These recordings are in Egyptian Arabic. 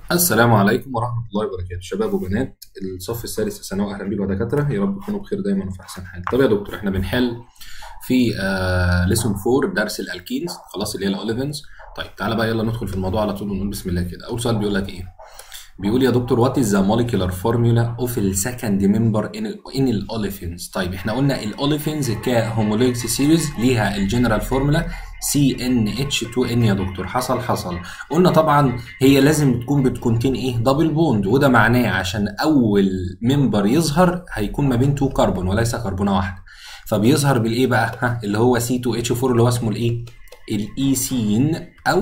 السلام عليكم ورحمة الله وبركاته شباب وبنات الصف الثالث الثانوي أهلا بيكم يا دكاترة يا رب تكونوا بخير دايما وفي أحسن حال طب يا دكتور احنا بنحل في ليسون 4 درس الالكينز خلاص اللي هي الاوليفنز طيب تعالى بقى يلا ندخل في الموضوع على طول ونقول بسم الله كده أول سؤال بيقول لك إيه بيقول يا دكتور وات از ذا موليكولار فورمولا اوف السكند ممبر ان ان الاوليفينز طيب احنا قلنا الاوليفينز كهومولوجز سيريز ليها الجنرال فورمولا سي ان اتش 2 ان يا دكتور حصل حصل قلنا طبعا هي لازم تكون بتكونتين ايه دبل بوند وده معناه عشان اول ممبر يظهر هيكون ما بين 2 كربون وليس كربونه واحده فبيظهر بالايه بقى ها اللي هو سي 2 اتش 4 اللي هو اسمه الايه الايثين او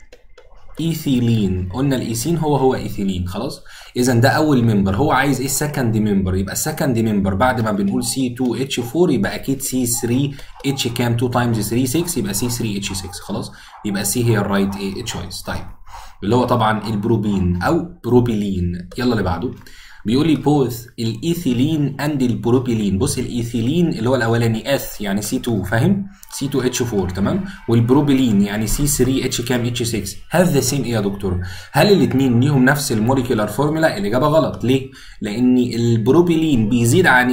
ايثيلين قلنا الايثين هو هو ايثيلين خلاص اذا ده اول ممبر هو عايز ايه السكند ممبر يبقى السكند ممبر بعد ما بنقول سي 2 اتش 4 يبقى اكيد سي 3 اتش كام 2 تايمز 3 6 يبقى سي 3 اتش 6 خلاص يبقى سي هي الرايت ايه تشويس طيب اللي هو طبعا البروبين او بروبيلين يلا اللي بعده بيقول لي بوث الايثيلين اند البروبيلين بص الايثيلين اللي هو الاولاني اث يعني سي 2 فاهم سي 2 اتش 4 تمام والبروبيلين يعني سي 3 اتش كام اتش 6 هاف ذا سيم ايه يا دكتور هل الاثنين ليهم نفس الموليكولار فورمولا الاجابه غلط ليه لان البروبيلين بيزيد عن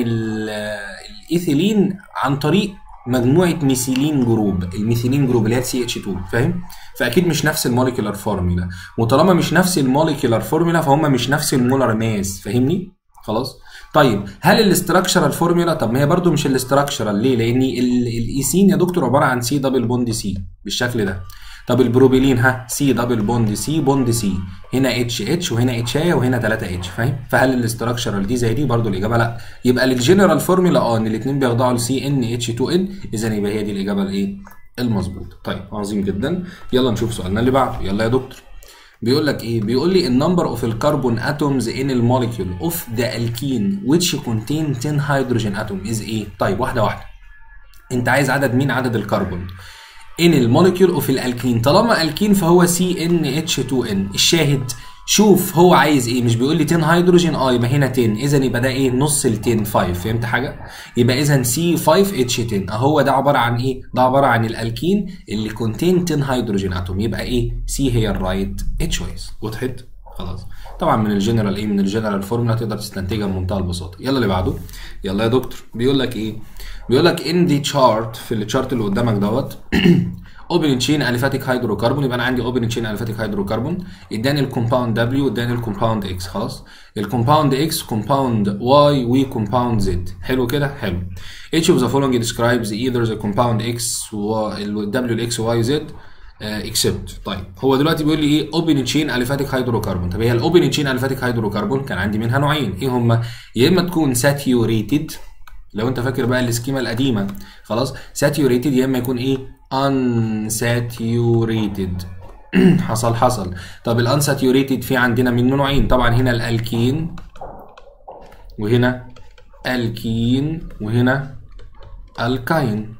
الايثيلين عن طريق مجموعه ميثيلين جروب الميثيلين جروب اللي هي سي اتش 2 فاهم فاكيد مش نفس الموليكولار فورمولا وطالما مش نفس الموليكولار فورمولا فهم مش نفس المولر ماس فاهمني خلاص طيب هل الاستراكشرال فورمولا طب ما هي برده مش الاستراكشرال ليه لان الايثين يا دكتور عباره عن سي دبل بوند سي بالشكل ده طب البروبيلين ها سي دبل بوند سي بوند سي هنا اتش اتش وهنا اتش وهنا 3 اتش فاهم فهل الاستراكشرال دي زي دي برضو الاجابه لا يبقى الجنرال فورمولا اه ان الاثنين بيخضعوا لسي ان اتش 2 ان اذا يبقى هي دي الاجابه الايه المظبوط طيب عظيم جدا يلا نشوف سؤالنا اللي بعده يلا يا دكتور بيقول لك ايه بيقول لي النمبر اوف الكربون اتومز ان الموليكيول اوف ذا الكين which contain 10 هيدروجين اتوم از ايه طيب واحده واحده انت عايز عدد مين عدد الكربون ان الموليكيول اوف الالكين طالما الكين فهو سي ان اتش 2 ان الشاهد شوف هو عايز ايه مش بيقول لي 10 هيدروجين اه يبقى هنا 10 اذا يبقى ده ايه نص ال 10 5 فهمت حاجه يبقى اذا سي 5 اتش 10 اهو ده عباره عن ايه ده عباره عن الالكين اللي كونتين 10 هيدروجين اتوم يبقى ايه سي هي الرايت تشويس وضحت خلاص طبعا من الجنرال ايه من الجنرال فورمولا تقدر تستنتجها بمنتهى البساطه يلا اللي بعده يلا يا دكتور بيقول لك ايه بيقول لك ان دي تشارت في التشارت اللي قدامك دوت اوبن تشين اليفاتيك هيدروكربون يبقى انا عندي اوبن تشين اليفاتيك هيدروكربون اداني الكومباوند دبليو اداني الكومباوند اكس خلاص الكومباوند اكس كومباوند واي وكومباوند زد حلو كده حلو each of the following describes either the compound x و w x y z اكسبت طيب هو دلوقتي بيقول لي ايه اوبن تشين اليفاتيك هيدروكربون طب هي الاوبن تشين اليفاتيك هيدروكربون كان عندي منها نوعين ايه هما يا اما تكون ساتيوريتد لو انت فاكر بقى السكيما القديمه خلاص ساتيوريتد يا اما يكون ايه unsaturated حصل حصل طب الانساتيوريتد في عندنا منه نوعين طبعا هنا الالكين وهنا الكين وهنا الكاين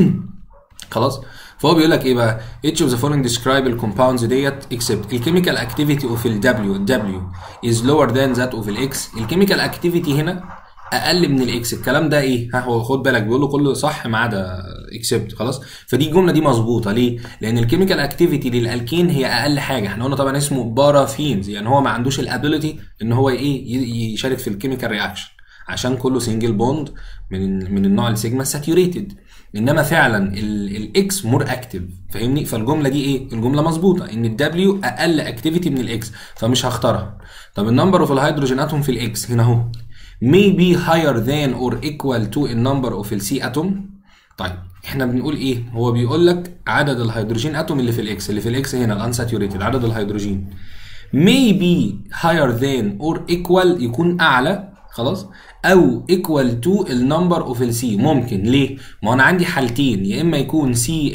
خلاص فهو بيقول لك ايه بقى each of the following describe الكومباوندز ديت except الكيميكال اكتيفيتي اوف ال W W is lower than that of ال X الكيميكال اكتيفيتي هنا اقل من الاكس الكلام ده ايه ها هو خد بالك بيقول له كله صح ما عدا اكسبت خلاص فدي الجمله دي مظبوطه ليه لان الكيميكال اكتيفيتي للالكين هي اقل حاجه احنا قلنا طبعا اسمه بارافينز يعني هو ما عندوش الابيليتي ان هو ايه يشارك في الكيميكال رياكشن عشان كله سنجل بوند من من النوع السيجما ساتيوريتد انما فعلا الاكس مور اكتف فاهمني فالجمله دي ايه الجمله مظبوطه ان الدبليو اقل اكتيفيتي من الاكس فمش هختارها طب النمبر اوف الهيدروجين اتوم في الاكس هنا اهو may be higher than or equal to a number of ال C atom طيب احنا بنقول ايه هو بيقول لك عدد الهيدروجين اتوم اللي في الاكس اللي في الاكس هنا الانساتيوريتد عدد الهيدروجين may be higher than or equal يكون اعلى خلاص او equal to النمبر اوف ال C ممكن ليه ما انا عندي حالتين يا اما يكون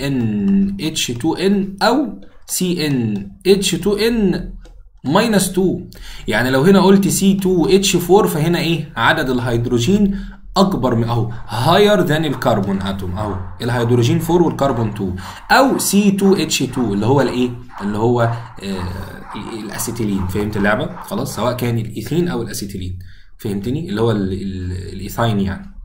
CnH2n او CnH2n ماينس 2 يعني لو هنا قلت C2H4 فهنا ايه عدد الهيدروجين اكبر من اهو هاير ذان الكربون اتوم اهو الهيدروجين 4 والكربون 2 او C2H2 اللي هو الايه اللي هو آه الاسيتيلين فهمت اللعبه خلاص سواء كان الايثين او الاسيتيلين فهمتني اللي هو الايثاين يعني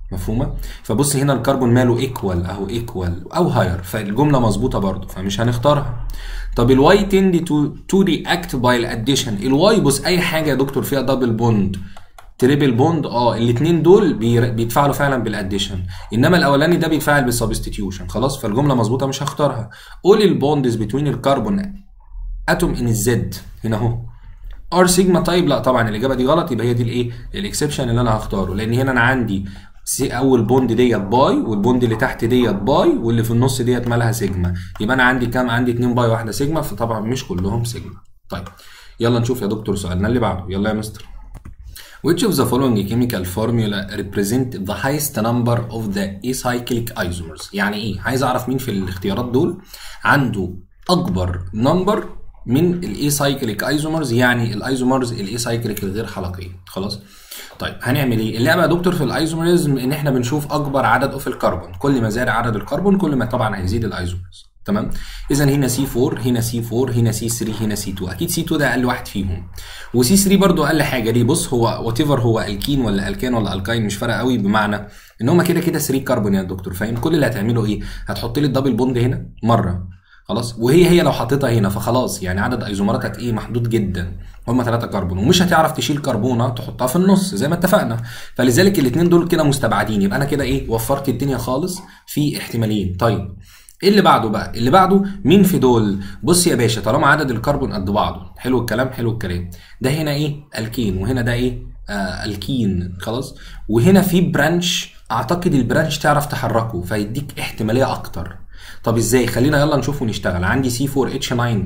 مفهومه فبص هنا الكربون ماله ايكوال اهو ايكوال او هاير فالجمله مظبوطه برضو فمش هنختارها طب الواي تند تو تو رياكت باي الاديشن الواي بص اي حاجه يا دكتور فيها دبل بوند تريبل بوند اه الاثنين دول بير- بيتفاعلوا فعلا بالاديشن انما الاولاني ده بيتفاعل بالسبستيتيوشن خلاص فالجمله مظبوطه مش هختارها all البوندز بتوين الكربون اتوم ان الزد هنا اهو ار سيجما طيب لا طبعا الاجابه دي غلط يبقى هي دي الايه الاكسبشن اللي انا هختاره لان هنا انا عندي سي اول بوند ديت باي والبوند اللي تحت ديت باي واللي في النص ديت مالها سيجما يبقى انا عندي كام عندي 2 باي واحده سيجما فطبعا مش كلهم سيجما طيب يلا نشوف يا دكتور سؤالنا اللي بعده يلا يا مستر Which of the following chemical formula represent the highest number of the acyclic isomers؟ يعني ايه؟ عايز اعرف مين في الاختيارات دول عنده اكبر نمبر من الايسايكليك ايزومرز يعني الايزومرز الايسايكليك الغير حلقيه خلاص طيب هنعمل ايه اللعبه يا دكتور في الايزومرزم ان احنا بنشوف اكبر عدد اوف الكربون كل ما زاد عدد الكربون كل ما طبعا هيزيد الايزومرز تمام اذا هنا سي 4 هنا سي 4 هنا سي 3 هنا سي 2 اكيد سي 2 ده اقل واحد فيهم وسي 3 برضو اقل حاجه ليه بص هو وات ايفر هو الكين ولا الكان ولا الكاين مش فارقه قوي بمعنى ان هم كده كده 3 كربون يا دكتور فاهم كل اللي هتعمله ايه هتحط لي الدبل بوند هنا مره خلاص وهي هي لو حطيتها هنا فخلاص يعني عدد ايزومراتك ايه محدود جدا هم 3 كربون ومش هتعرف تشيل كربونه تحطها في النص زي ما اتفقنا فلذلك الاثنين دول كده مستبعدين يبقى انا كده ايه وفرت الدنيا خالص في احتمالين طيب ايه اللي بعده بقى اللي بعده مين في دول بص يا باشا طالما عدد الكربون قد بعضه حلو الكلام حلو الكلام ده هنا ايه الكين وهنا ده ايه آه الكين خلاص وهنا في برانش اعتقد البرانش تعرف تحركه فيديك احتماليه اكتر طب ازاي خلينا يلا نشوف ونشتغل عندي سي 4 اتش 9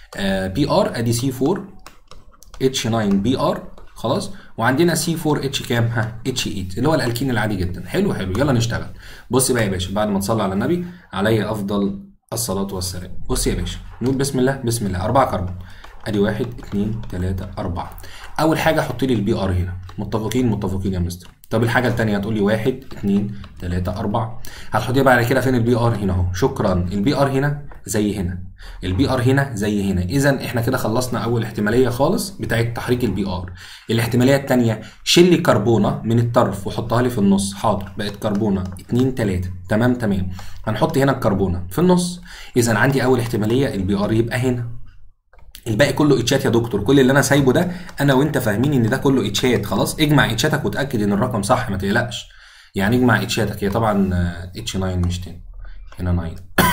بي ار ادي سي 4 اتش 9 بي ار خلاص وعندنا سي 4 اتش كام ها اتش 8 اللي هو الالكين العادي جدا حلو حلو يلا نشتغل بص بقى يا باشا بعد ما تصلي على النبي عليه افضل الصلاه والسلام بص يا باشا نقول بسم الله بسم الله اربعه كربون ادي واحد اتنين تلاته اربعه اول حاجه حط لي البي ار هنا متفقين متفقين يا مستر طب الحاجه الثانيه هتقول لي واحد اتنين تلاته اربعه هتحط لي بعد كده فين البي ار هنا اهو شكرا البي ار هنا زي هنا البي ار هنا زي هنا اذا احنا كده خلصنا اول احتماليه خالص بتاعه تحريك البي ار الاحتماليه الثانيه شيل لي كربونه من الطرف وحطها لي في النص حاضر بقت كربونه 2 3 تمام تمام هنحط هنا الكربونه في النص اذا عندي اول احتماليه البي ار يبقى هنا الباقي كله اتشات يا دكتور كل اللي انا سايبه ده انا وانت فاهمين ان ده كله اتشات خلاص اجمع اتشاتك وتاكد ان الرقم صح ما تقلقش يعني اجمع اتشاتك هي طبعا اتش 9 مش 10 هنا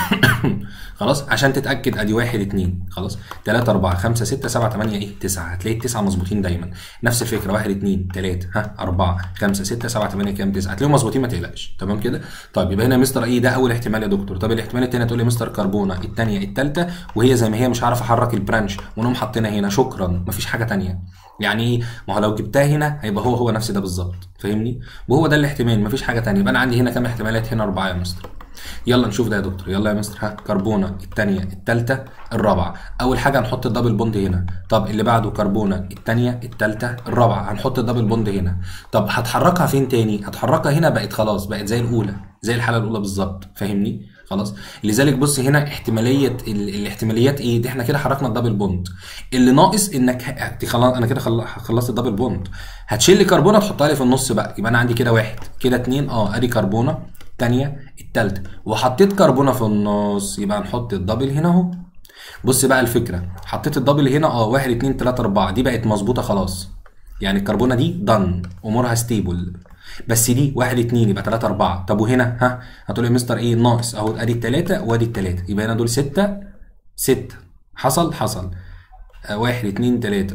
9 خلاص عشان تتاكد ادي 1 2 خلاص 3 4 5 6 7 8 ايه 9 هتلاقي التسعه مظبوطين دايما نفس الفكره 1 2 3 ها 4 5 6 7 8 كام 9 هتلاقيهم مظبوطين ما تقلقش تمام كده طيب يبقى هنا مستر ايه ده اول احتمال يا دكتور طب الاحتمال الثاني تقول لي مستر كربونه الثانيه الثالثه وهي زي ما هي مش عارف احرك البرانش ونقوم حاطينها هنا شكرا مفيش حاجه ثانيه يعني ايه ما هو لو جبتها هنا هيبقى هو هو نفس ده بالظبط فاهمني وهو ده الاحتمال مفيش حاجه ثانيه يبقى انا عندي هنا كام احتمالات هنا اربعه يا مستر يلا نشوف ده يا دكتور يلا يا مستر ها كربونه الثانيه الثالثه الرابعه اول حاجه هنحط الدبل بوند هنا طب اللي بعده كربونه الثانيه الثالثه الرابعه هنحط الدبل بوند هنا طب هتحركها فين تاني هتحركها هنا بقت خلاص بقت زي الاولى زي الحاله الاولى بالظبط فاهمني خلاص لذلك بص هنا احتماليه ال... الاحتماليات ايه دي احنا كده حركنا الدبل بوند اللي ناقص انك ه... خلاص انا كده خل... خلصت الدبل بوند هتشيل لي كربونه تحطها لي في النص بقى يبقى انا عندي كده واحد كده اتنين اه ادي كربونه الثانيه الثالثه وحطيت كربونه في النص يبقى هنحط الدبل هنا اهو بص بقى الفكره حطيت الدبل هنا اه 1 2 3 4 دي بقت مظبوطه خلاص يعني الكربونه دي دن امورها ستيبل بس دي 1 2 يبقى 3 4 طب وهنا ها هتقول لي مستر ايه ناقص اهو ادي الثلاثه وادي الثلاثه يبقى هنا دول 6 6 حصل حصل 1 2 3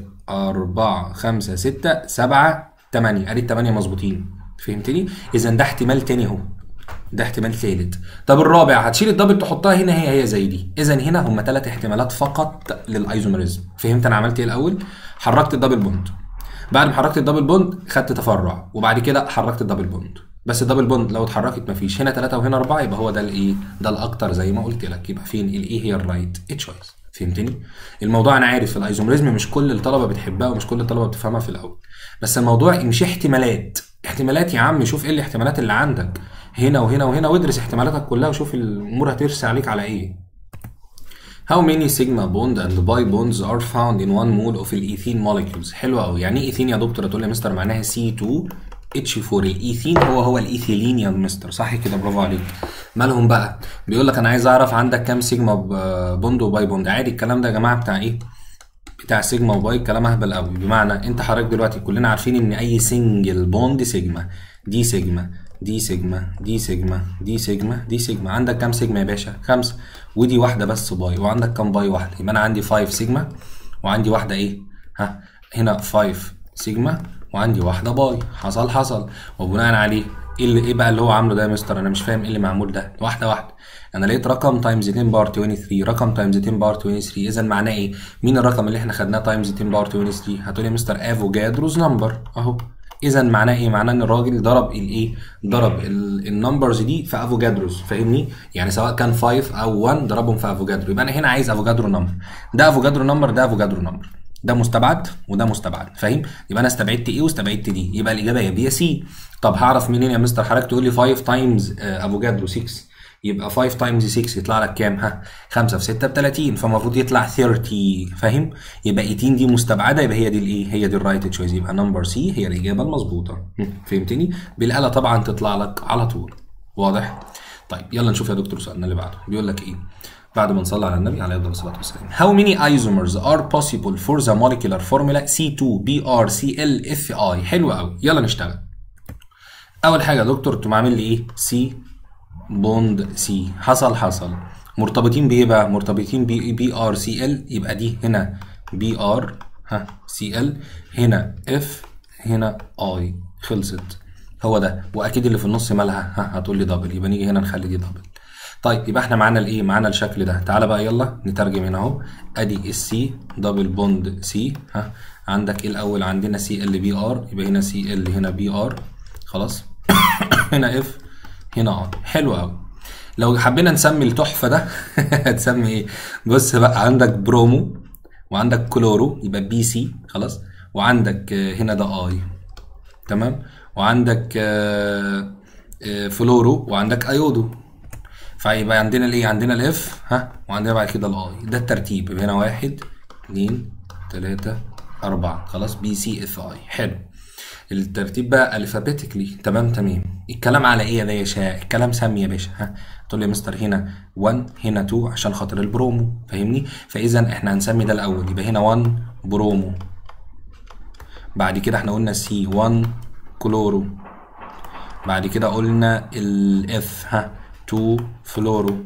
4 5 6 7 8 ادي الثمانيه مظبوطين فهمتني اذا ده احتمال تاني اهو ده احتمال ثالث طب الرابع هتشيل الدبل تحطها هنا هي هي زي دي اذا هنا هم ثلاث احتمالات فقط للايزوميريزم فهمت انا عملت ايه الاول حركت الدبل بوند بعد ما حركت الدبل بوند خدت تفرع وبعد كده حركت الدبل بوند بس الدبل بوند لو اتحركت مفيش هنا ثلاثة وهنا أربعة يبقى هو ده الإيه؟ ده الأكتر زي ما قلت لك يبقى فين الإيه هي الرايت تشويس فهمتني؟ الموضوع أنا عارف الايزوميريزم مش كل الطلبة بتحبها ومش كل الطلبة بتفهمها في الأول بس الموضوع مش احتمالات احتمالات يا عم شوف ايه الاحتمالات اللي عندك هنا وهنا وهنا وادرس احتمالاتك كلها وشوف الامور هترسى عليك على ايه How many sigma bond and pi bonds are found in one mole of الايثين molecules؟ حلو قوي، يعني ايه ايثين يا دكتور؟ هتقول لي يا مستر معناها C2 اتش 4 الايثين هو هو الايثيلين يا مستر صح كده برافو عليك مالهم بقى بيقول لك انا عايز اعرف عندك كام سيجما ب- بوند وباي بوند عادي الكلام ده يا جماعه بتاع ايه بتاع سيجما وباي كلام اهبل قوي بمعنى انت حضرتك دلوقتي كلنا عارفين ان اي سنجل بوند سيجما دي سيجما دي سيجما دي سيجما دي سيجما دي سيجما عندك كام سيجما يا باشا خمسة ودي واحدة بس باي وعندك كام باي واحدة يبقى انا عندي 5 سيجما وعندي واحدة ايه ها هنا 5 سيجما وعندي واحدة باي حصل حصل وبناء عليه ايه اللي ايه بقى اللي هو عامله ده يا مستر انا مش فاهم ايه اللي معمول ده واحده واحده انا لقيت رقم تايمز 2 باور 23 رقم تايمز 2 باور 23 اذا معناه ايه مين الرقم اللي احنا خدناه تايمز 2 باور 23 هتقول يا مستر افوجادروز نمبر اهو اذا معناه ايه معناه ان الراجل ضرب الايه ضرب النمبرز دي في افوجادروز فاهمني يعني سواء كان 5 او 1 ضربهم في افوجادرو يبقى انا هنا عايز افوجادرو نمبر ده افوجادرو نمبر ده افوجادرو نمبر ده مستبعد وده مستبعد فاهم يبقى انا استبعدت ايه واستبعدت دي يبقى الاجابه يا بي يا سي طب هعرف منين يا مستر حضرتك تقول لي 5 تايمز افوجادرو 6 يبقى 5 تايمز 6 يطلع لك كام ها 5 في 6 ب 30 فالمفروض يطلع 30 فاهم يبقى 18 دي مستبعده يبقى هي دي الايه هي دي الرايت تشويس يبقى نمبر سي هي الاجابه المظبوطه هم، فهمتني بالاله طبعا تطلع لك على طول واضح طيب يلا نشوف يا دكتور سؤالنا اللي بعده بيقول لك ايه بعد ما نصلي على النبي عليه الصلاه والسلام How many isomers are possible for the molecular formula C2BrClFi حلو قوي يلا نشتغل اول حاجه يا دكتور تقوم عامل لي ايه سي بوند سي حصل حصل مرتبطين بايه بقى مرتبطين بي بي ار سي ال يبقى دي هنا بي ار ها سي ال هنا اف هنا اي خلصت هو ده واكيد اللي في النص مالها ها هتقول لي دبل يبقى نيجي هنا نخلي دي دبل طيب يبقى احنا معانا الايه معانا الشكل ده تعالى بقى يلا نترجم هنا اهو ادي السي دبل بوند سي ها عندك ايه الاول عندنا سي ال بي ار يبقى هنا سي ال هنا بي ار خلاص هنا اف هنا ار حلو قوي لو حبينا نسمي التحفه ده هتسمي ايه بص بقى عندك برومو وعندك كلورو يبقى بي سي خلاص وعندك آه، هنا ده اي تمام وعندك آه، آه، فلورو وعندك ايودو فيبقى عندنا الايه عندنا الاف ها وعندنا بعد كده الاي ده الترتيب يبقى هنا واحد اتنين تلاتة أربعة خلاص بي سي اف اي حلو الترتيب بقى الفابيتيكلي تمام تمام الكلام على ايه يا باشا الكلام سمي يا باشا ها تقول لي يا مستر هنا 1 هنا 2 عشان خاطر البرومو فاهمني فاذا احنا هنسمي ده الاول يبقى هنا 1 برومو بعد كده احنا قلنا سي 1 كلورو بعد كده قلنا الاف ها 2 فلورو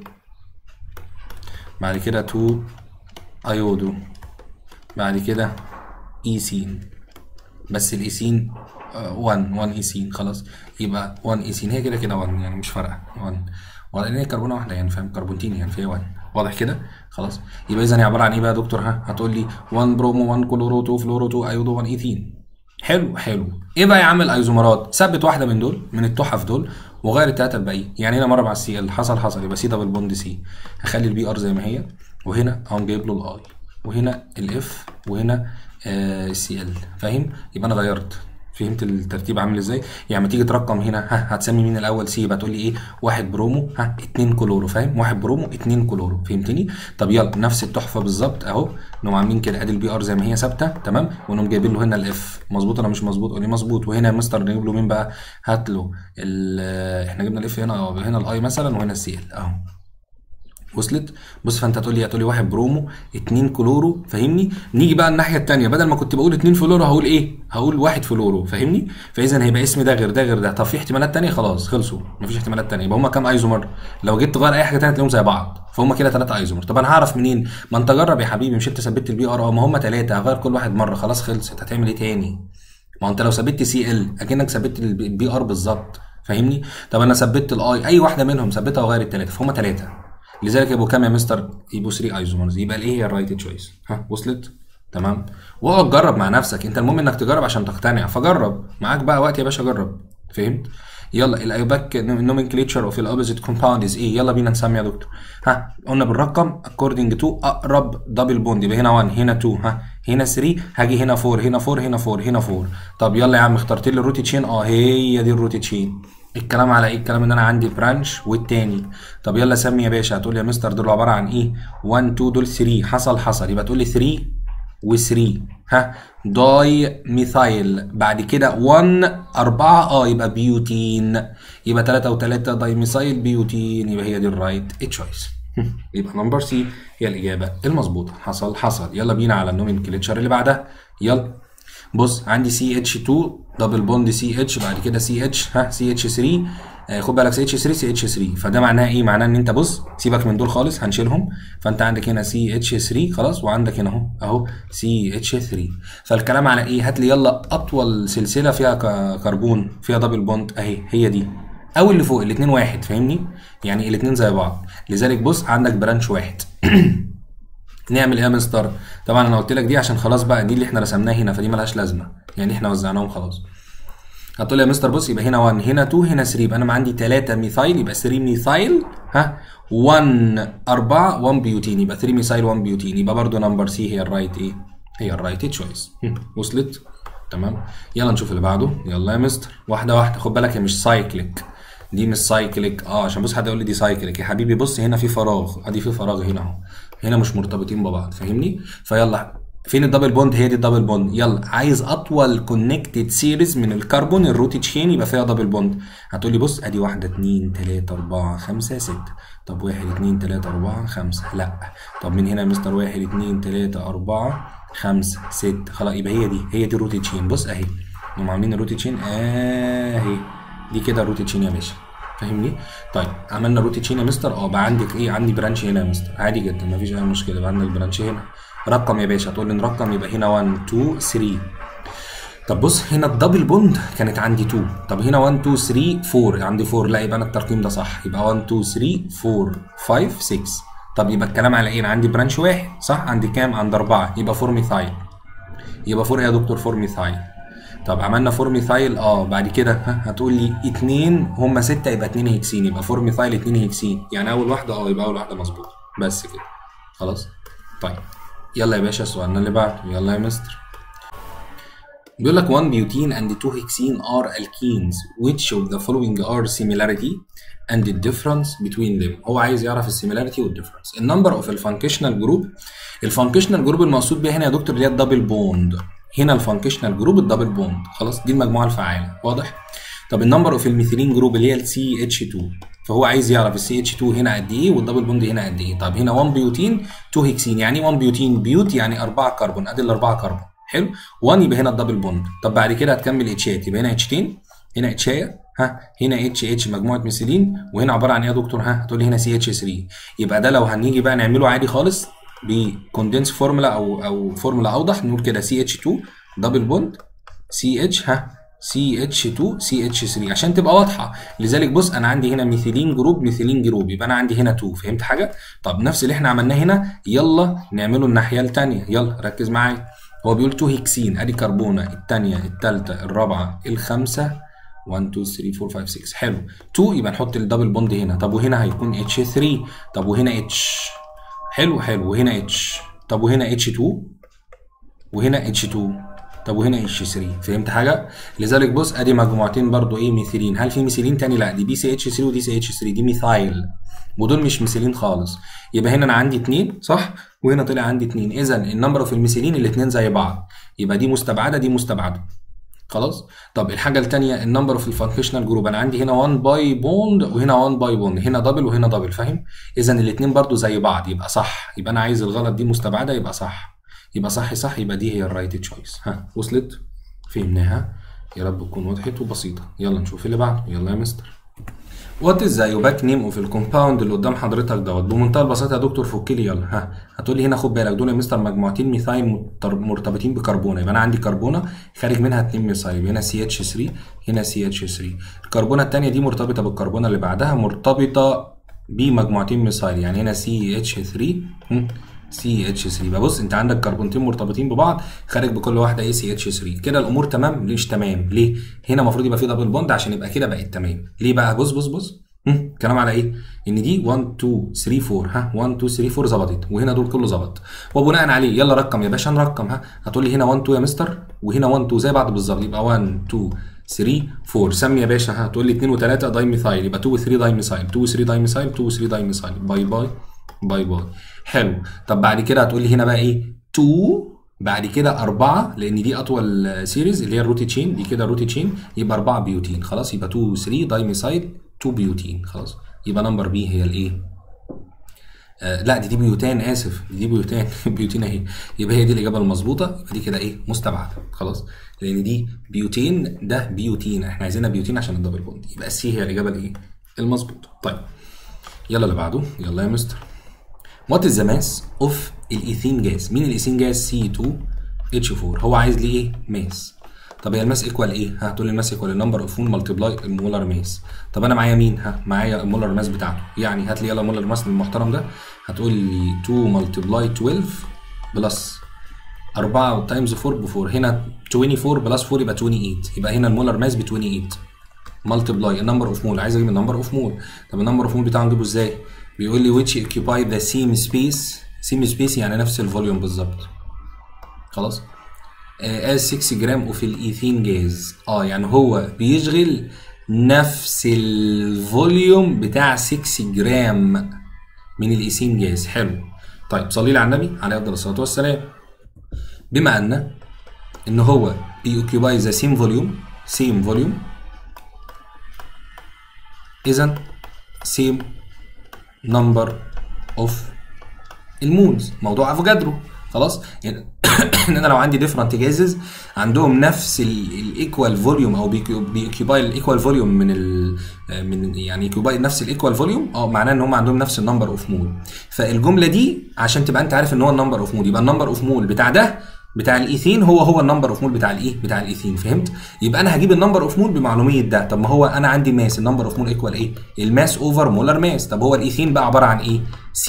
بعد كده 2 ايودو بعد كده ايسين بس الايسين 1 1 ايسين خلاص يبقى 1 ايسين هي كده كده 1 يعني مش فارقه 1 ولا هي كربونه واحده يعني فاهم كربونتين يعني فهي 1 واضح كده خلاص يبقى اذا هي عباره عن ايه بقى يا دكتور ها هتقول لي 1 برومو 1 كلورو 2 فلورو 2 ايودو 1 ايثين حلو حلو ايه بقى يا عم الايزومرات ثبت واحده من دول من التحف دول وغير الثلاثه الباقيين يعني هنا مره مع السي ال حصل حصل يبقى سي دبل بوند سي هخلي البي ار زي ما هي وهنا اقوم جايب له الاي وهنا الاف وهنا السي ال فاهم يبقى انا غيرت فهمت الترتيب عامل ازاي يعني لما تيجي ترقم هنا ها هتسمي مين الاول سي يبقى تقول لي ايه واحد برومو ها اتنين كلورو فاهم واحد برومو اتنين كلورو فهمتني طب يلا نفس التحفه بالظبط اهو نقوم عاملين كده ادي البي ار زي ما هي ثابته تمام ونقوم جايبين له هنا الاف مظبوط ولا مش مظبوط قول لي مظبوط وهنا يا مستر نجيب له مين بقى هات له ال- احنا جبنا الاف هنا اه هنا الاي مثلا وهنا السي ال اهو وصلت بص فانت هتقول لي هتقول لي واحد برومو اتنين كلورو فاهمني نيجي بقى الناحيه التانيه بدل ما كنت بقول اتنين فلورو هقول ايه هقول واحد فلورو فاهمني فاذا هيبقى اسم ده غير ده غير ده طب في احتمالات تانيه خلاص خلصوا مفيش احتمالات تانيه يبقى هما كام ايزومر لو جيت تغير اي حاجه تانيه تلاقيهم زي بعض فهم كده ثلاثه ايزومر طب انا هعرف منين ما انت جرب يا حبيبي مش انت ثبت البي ار اه ما هم ثلاثه هغير كل واحد مره خلاص خلصت هتعمل ايه تاني ما هو انت لو ثبت سي ال اكنك ثبت البي ار بالظبط فاهمني طب انا ثبت الاي اي واحده منهم ثبتها وغير الثلاثه فهم ثلاثه لذلك يبقوا كام يا مستر يبقوا 3 ايزومرز يبقى الايه هي الرايت تشويس ها وصلت تمام واقعد جرب مع نفسك انت المهم انك تجرب عشان تقتنع فجرب معاك بقى وقت يا باشا جرب فهمت يلا الايوباك نومنكليتشر اوف الاوبوزيت كومباوند از ايه يلا بينا نسمي يا دكتور ها قلنا بالرقم according to اقرب دبل بوند يبقى هنا 1 هنا 2 ها هنا 3 هاجي هنا 4 هنا 4 هنا 4 هنا 4 طب يلا يا عم اخترت لي الروت تشين اه هي دي الروت تشين الكلام على ايه الكلام ان انا عندي برانش والتاني طب يلا سمي يا باشا هتقول لي يا مستر دول عباره عن ايه 1 2 دول 3 حصل حصل يبقى تقول لي 3 و3 ها داي ميثايل بعد كده 1 4 اه يبقى بيوتين يبقى 3 و3 داي ميثايل بيوتين يبقى هي دي الرايت تشويس يبقى نمبر سي هي الاجابه المظبوطه حصل حصل يلا بينا على النومنكلتشر اللي بعدها يلا بص عندي سي اتش 2 دبل بوند سي اتش بعد كده سي اتش ها سي اتش 3 آه، خد بالك سي اتش 3 سي اتش 3 فده معناه ايه؟ معناه ان انت بص سيبك من دول خالص هنشيلهم فانت عندك هنا سي اتش 3 خلاص وعندك هنا اهو اهو سي اتش 3 فالكلام على ايه؟ هات لي يلا اطول سلسله فيها ك- كربون فيها دبل بوند اهي هي دي او اللي فوق الاثنين واحد فاهمني؟ يعني الاثنين زي بعض لذلك بص عندك برانش واحد نعمل ايه يا مستر؟ طبعا انا قلت لك دي عشان خلاص بقى دي اللي احنا رسمناها هنا فدي ملهاش لازمه يعني احنا وزعناهم خلاص هتقول لي يا مستر بص يبقى هنا 1 هنا 2 هنا 3 يبقى انا عندي 3 ميثايل يبقى 3 ميثايل ها 1 4 1 بيوتين يبقى 3 ميثايل 1 بيوتين يبقى برضو نمبر سي هي الرايت ايه؟ هي الرايت تشويس وصلت؟ تمام يلا نشوف اللي بعده يلا يا مستر واحده واحده خد بالك هي مش سايكليك دي مش سايكليك اه عشان بص حد يقول لي دي سايكليك يا حبيبي بص هنا في فراغ ادي في فراغ هنا اهو هنا مش مرتبطين ببعض فاهمني فيلا فين الدبل بوند هي دي الدبل بوند يلا عايز اطول كونكتد سيريز من الكربون الروت تشين يبقى فيها دبل بوند هتقول لي بص ادي واحده اتنين تلاته اربعه خمسه سته طب واحد اتنين تلاته اربعه خمسه لا طب من هنا يا مستر واحد اتنين تلاته اربعه خمسه سته خلاص يبقى هي دي هي دي الروت تشين بص اهي هم عاملين الروت تشين اهي دي كده الروت تشين يا باشا فاهمني؟ طيب عملنا روت تشين يا مستر اه بقى عندك ايه؟ عندي برانش هنا يا مستر عادي جدا مفيش اي مشكله بقى عندك برانش هنا رقم يا باشا تقول لي نرقم يبقى هنا 1 2 3 طب بص هنا الدبل بوند كانت عندي 2 طب هنا 1 2 3 4 عندي 4 لا يبقى انا الترقيم ده صح يبقى 1 2 3 4 5 6 طب يبقى الكلام على ايه؟ انا عندي برانش واحد صح؟ عندي كام؟ عندي 4 يبقى 4 ميثايل يبقى 4 يا دكتور 4 ميثايل طب عملنا 4 ميثايل اه بعد كده ها هتقول لي 2 هم 6 يبقى 2 هيكسين يبقى 4 ميثايل 2 هيكسين يعني اول واحده اه يبقى اول واحده مظبوطه بس كده خلاص طيب يلا يا باشا سؤالنا اللي بعده يلا يا مستر بيقول لك 1 بيوتين and 2 hexene are alkenes which of the following are similarity and the difference between them هو عايز يعرف السيميلاريتي والديفرنس النمبر اوف الفانكشنال جروب الفانكشنال جروب المقصود بيها هنا يا دكتور اللي هي الدبل بوند هنا الفانكشنال جروب الدبل بوند خلاص دي المجموعه الفعاله واضح طب النمبر اوف الميثيلين جروب اللي هي السي اتش 2 فهو عايز يعرف السي اتش 2 هنا قد ايه والدبل بوند هنا قد ايه طب هنا 1 بيوتين 2 هيكسين يعني 1 بيوتين بيوت يعني 4 كربون ادي الاربعه كربون حلو 1 يبقى هنا الدبل بوند طب بعد كده هتكمل اتشات يبقى هنا اتشتين هنا اتشايه ها هنا اتش اتش مجموعه ميثيلين وهنا عباره عن ايه يا دكتور ها هتقول لي هنا سي اتش 3 يبقى ده لو هنيجي بقى نعمله عادي خالص بكوندنس فورمولا او او فورمولا اوضح نقول كده سي اتش 2 دبل بوند سي اتش ها سي اتش 2 سي اتش 3 عشان تبقى واضحه لذلك بص انا عندي هنا ميثيلين جروب ميثيلين جروب يبقى انا عندي هنا 2 فهمت حاجه طب نفس اللي احنا عملناه هنا يلا نعمله الناحيه الثانيه يلا ركز معايا هو بيقول 2 هيكسين ادي كربونه الثانيه الثالثه الرابعه الخامسه 1 2 3 4 5 6 حلو 2 يبقى نحط الدبل بوند هنا طب وهنا هيكون اتش 3 طب وهنا اتش حلو حلو وهنا اتش طب وهنا اتش 2 وهنا اتش 2 طب وهنا اتش 3 فهمت حاجه لذلك بص ادي مجموعتين برضو ايه ميثيلين هل في ميثيلين تاني لا دي بي سي اتش 3 ودي سي اتش 3 دي ميثايل ودول مش ميثيلين خالص يبقى هنا انا عندي اتنين صح وهنا طلع عندي اتنين اذا النمبر اوف الميثيلين الاتنين زي بعض يبقى دي مستبعده دي مستبعده خلاص طب الحاجه الثانيه النمبر اوف الفانكشنال جروب انا عندي هنا 1 باي بوند وهنا 1 باي بوند هنا دبل وهنا دبل فاهم اذا الاثنين برضو زي بعض يبقى صح يبقى انا عايز الغلط دي مستبعده يبقى صح يبقى صح صح يبقى دي هي الرايت تشويس ها وصلت فهمناها يا رب تكون وضحت وبسيطه يلا نشوف اللي بعده يلا يا مستر وات از ذا يوباك نيم اوف الكومباوند اللي قدام حضرتك دوت بمنتهى البساطه يا دكتور فك لي يلا ها هتقول لي هنا خد بالك دول يا مستر مجموعتين ميثايل متر- مرتبطين بكربونه يبقى انا عندي كربونه خارج منها اتنين ميثايل هنا سي اتش 3 هنا سي اتش 3 الكربونه الثانيه دي مرتبطه بالكربونه اللي بعدها مرتبطه بمجموعتين ميثايل يعني هنا سي اتش 3 سي اتش 3 يبقى بص انت عندك كربونتين مرتبطين ببعض خارج بكل واحده ايه سي اتش 3 كده الامور تمام مش تمام ليه هنا المفروض يبقى في دبل بوند عشان يبقى كده بقت تمام ليه بقى بص بص بص هم، كلام على ايه ان دي 1 2 3 4 ها 1 2 3 4 ظبطت وهنا دول كله ظبط وبناء عليه يلا رقم يا باشا نرقم ها هتقول لي هنا 1 2 يا مستر وهنا 1 2 زي بعض بالظبط يبقى 1 2 3 4 سمي يا باشا ها تقول لي 2 و3 داي ميثايل يبقى 2 و 3 داي ميثايل 2 و 3 داي ميثايل 2 و 3 داي ميثايل باي باي باي باي حلو طب بعد كده هتقول لي هنا بقى ايه 2 بعد كده أربعة لأن دي أطول سيريز اللي هي الروتي تشين دي كده روتي تشين يبقى أربعة بيوتين خلاص يبقى 2 3 دايميسايد 2 بيوتين خلاص يبقى نمبر بي هي الإيه؟ آه لا دي دي بيوتان اسف دي بيوتان بيوتين اهي يبقى هي دي الاجابه المظبوطه يبقى دي كده ايه مستبعده خلاص لان دي بيوتين ده بيوتين احنا عايزينها بيوتين عشان الدبل بوند يبقى السي هي الاجابه الايه المظبوطه طيب يلا اللي بعده يلا يا مستر وات از ذا ماس اوف الايثين جاز مين الايثين جاز سي 2 اتش 4 هو عايز ليه ايه ماس طب هي الماس ايكوال ايه ها هتقول لي الماس ايكوال النمبر اوف مول ملتبلاي المولر ماس طب انا معايا مين ها معايا المولر ماس بتاعته يعني هات لي يلا المولر ماس المحترم ده هتقول لي 2 ملتبلاي 12 بلس 4 تايمز 4 ب 4 هنا 24 بلس 4 يبقى 28 يبقى هنا المولر ماس ب 28 ملتبلاي النمبر اوف مول عايز اجيب النمبر اوف مول طب النمبر اوف مول بتاعه نجيبه ازاي بيقول لي which occupy the same space same space يعني نفس الفوليوم بالظبط خلاص آه as 6 جرام اوف الايثين جاز اه يعني هو بيشغل نفس الفوليوم بتاع 6 جرام من الايثين جاز حلو طيب صلي لي على النبي عليه افضل الصلاه والسلام بما ان ان هو بيوكيباي ذا سيم فوليوم سيم فوليوم اذا سيم نمبر اوف المولز موضوع افوجادرو خلاص يعني ان انا لو عندي ديفرنت جازز عندهم نفس الايكوال فوليوم او بيكيوباي الايكوال فوليوم من ال من يعني يكيوباي نفس الايكوال فوليوم اه معناه ان هم عندهم نفس النمبر اوف مول فالجمله دي عشان تبقى انت عارف ان هو النمبر اوف مول يبقى النمبر اوف مول بتاع ده بتاع الايثين هو هو النمبر اوف مول بتاع الايه بتاع الايثين فهمت يبقى انا هجيب النمبر اوف مول بمعلوميه ده طب ما هو انا عندي ماس النمبر اوف مول ايكوال ايه الماس اوفر مولر ماس طب هو الايثين بقى عباره عن ايه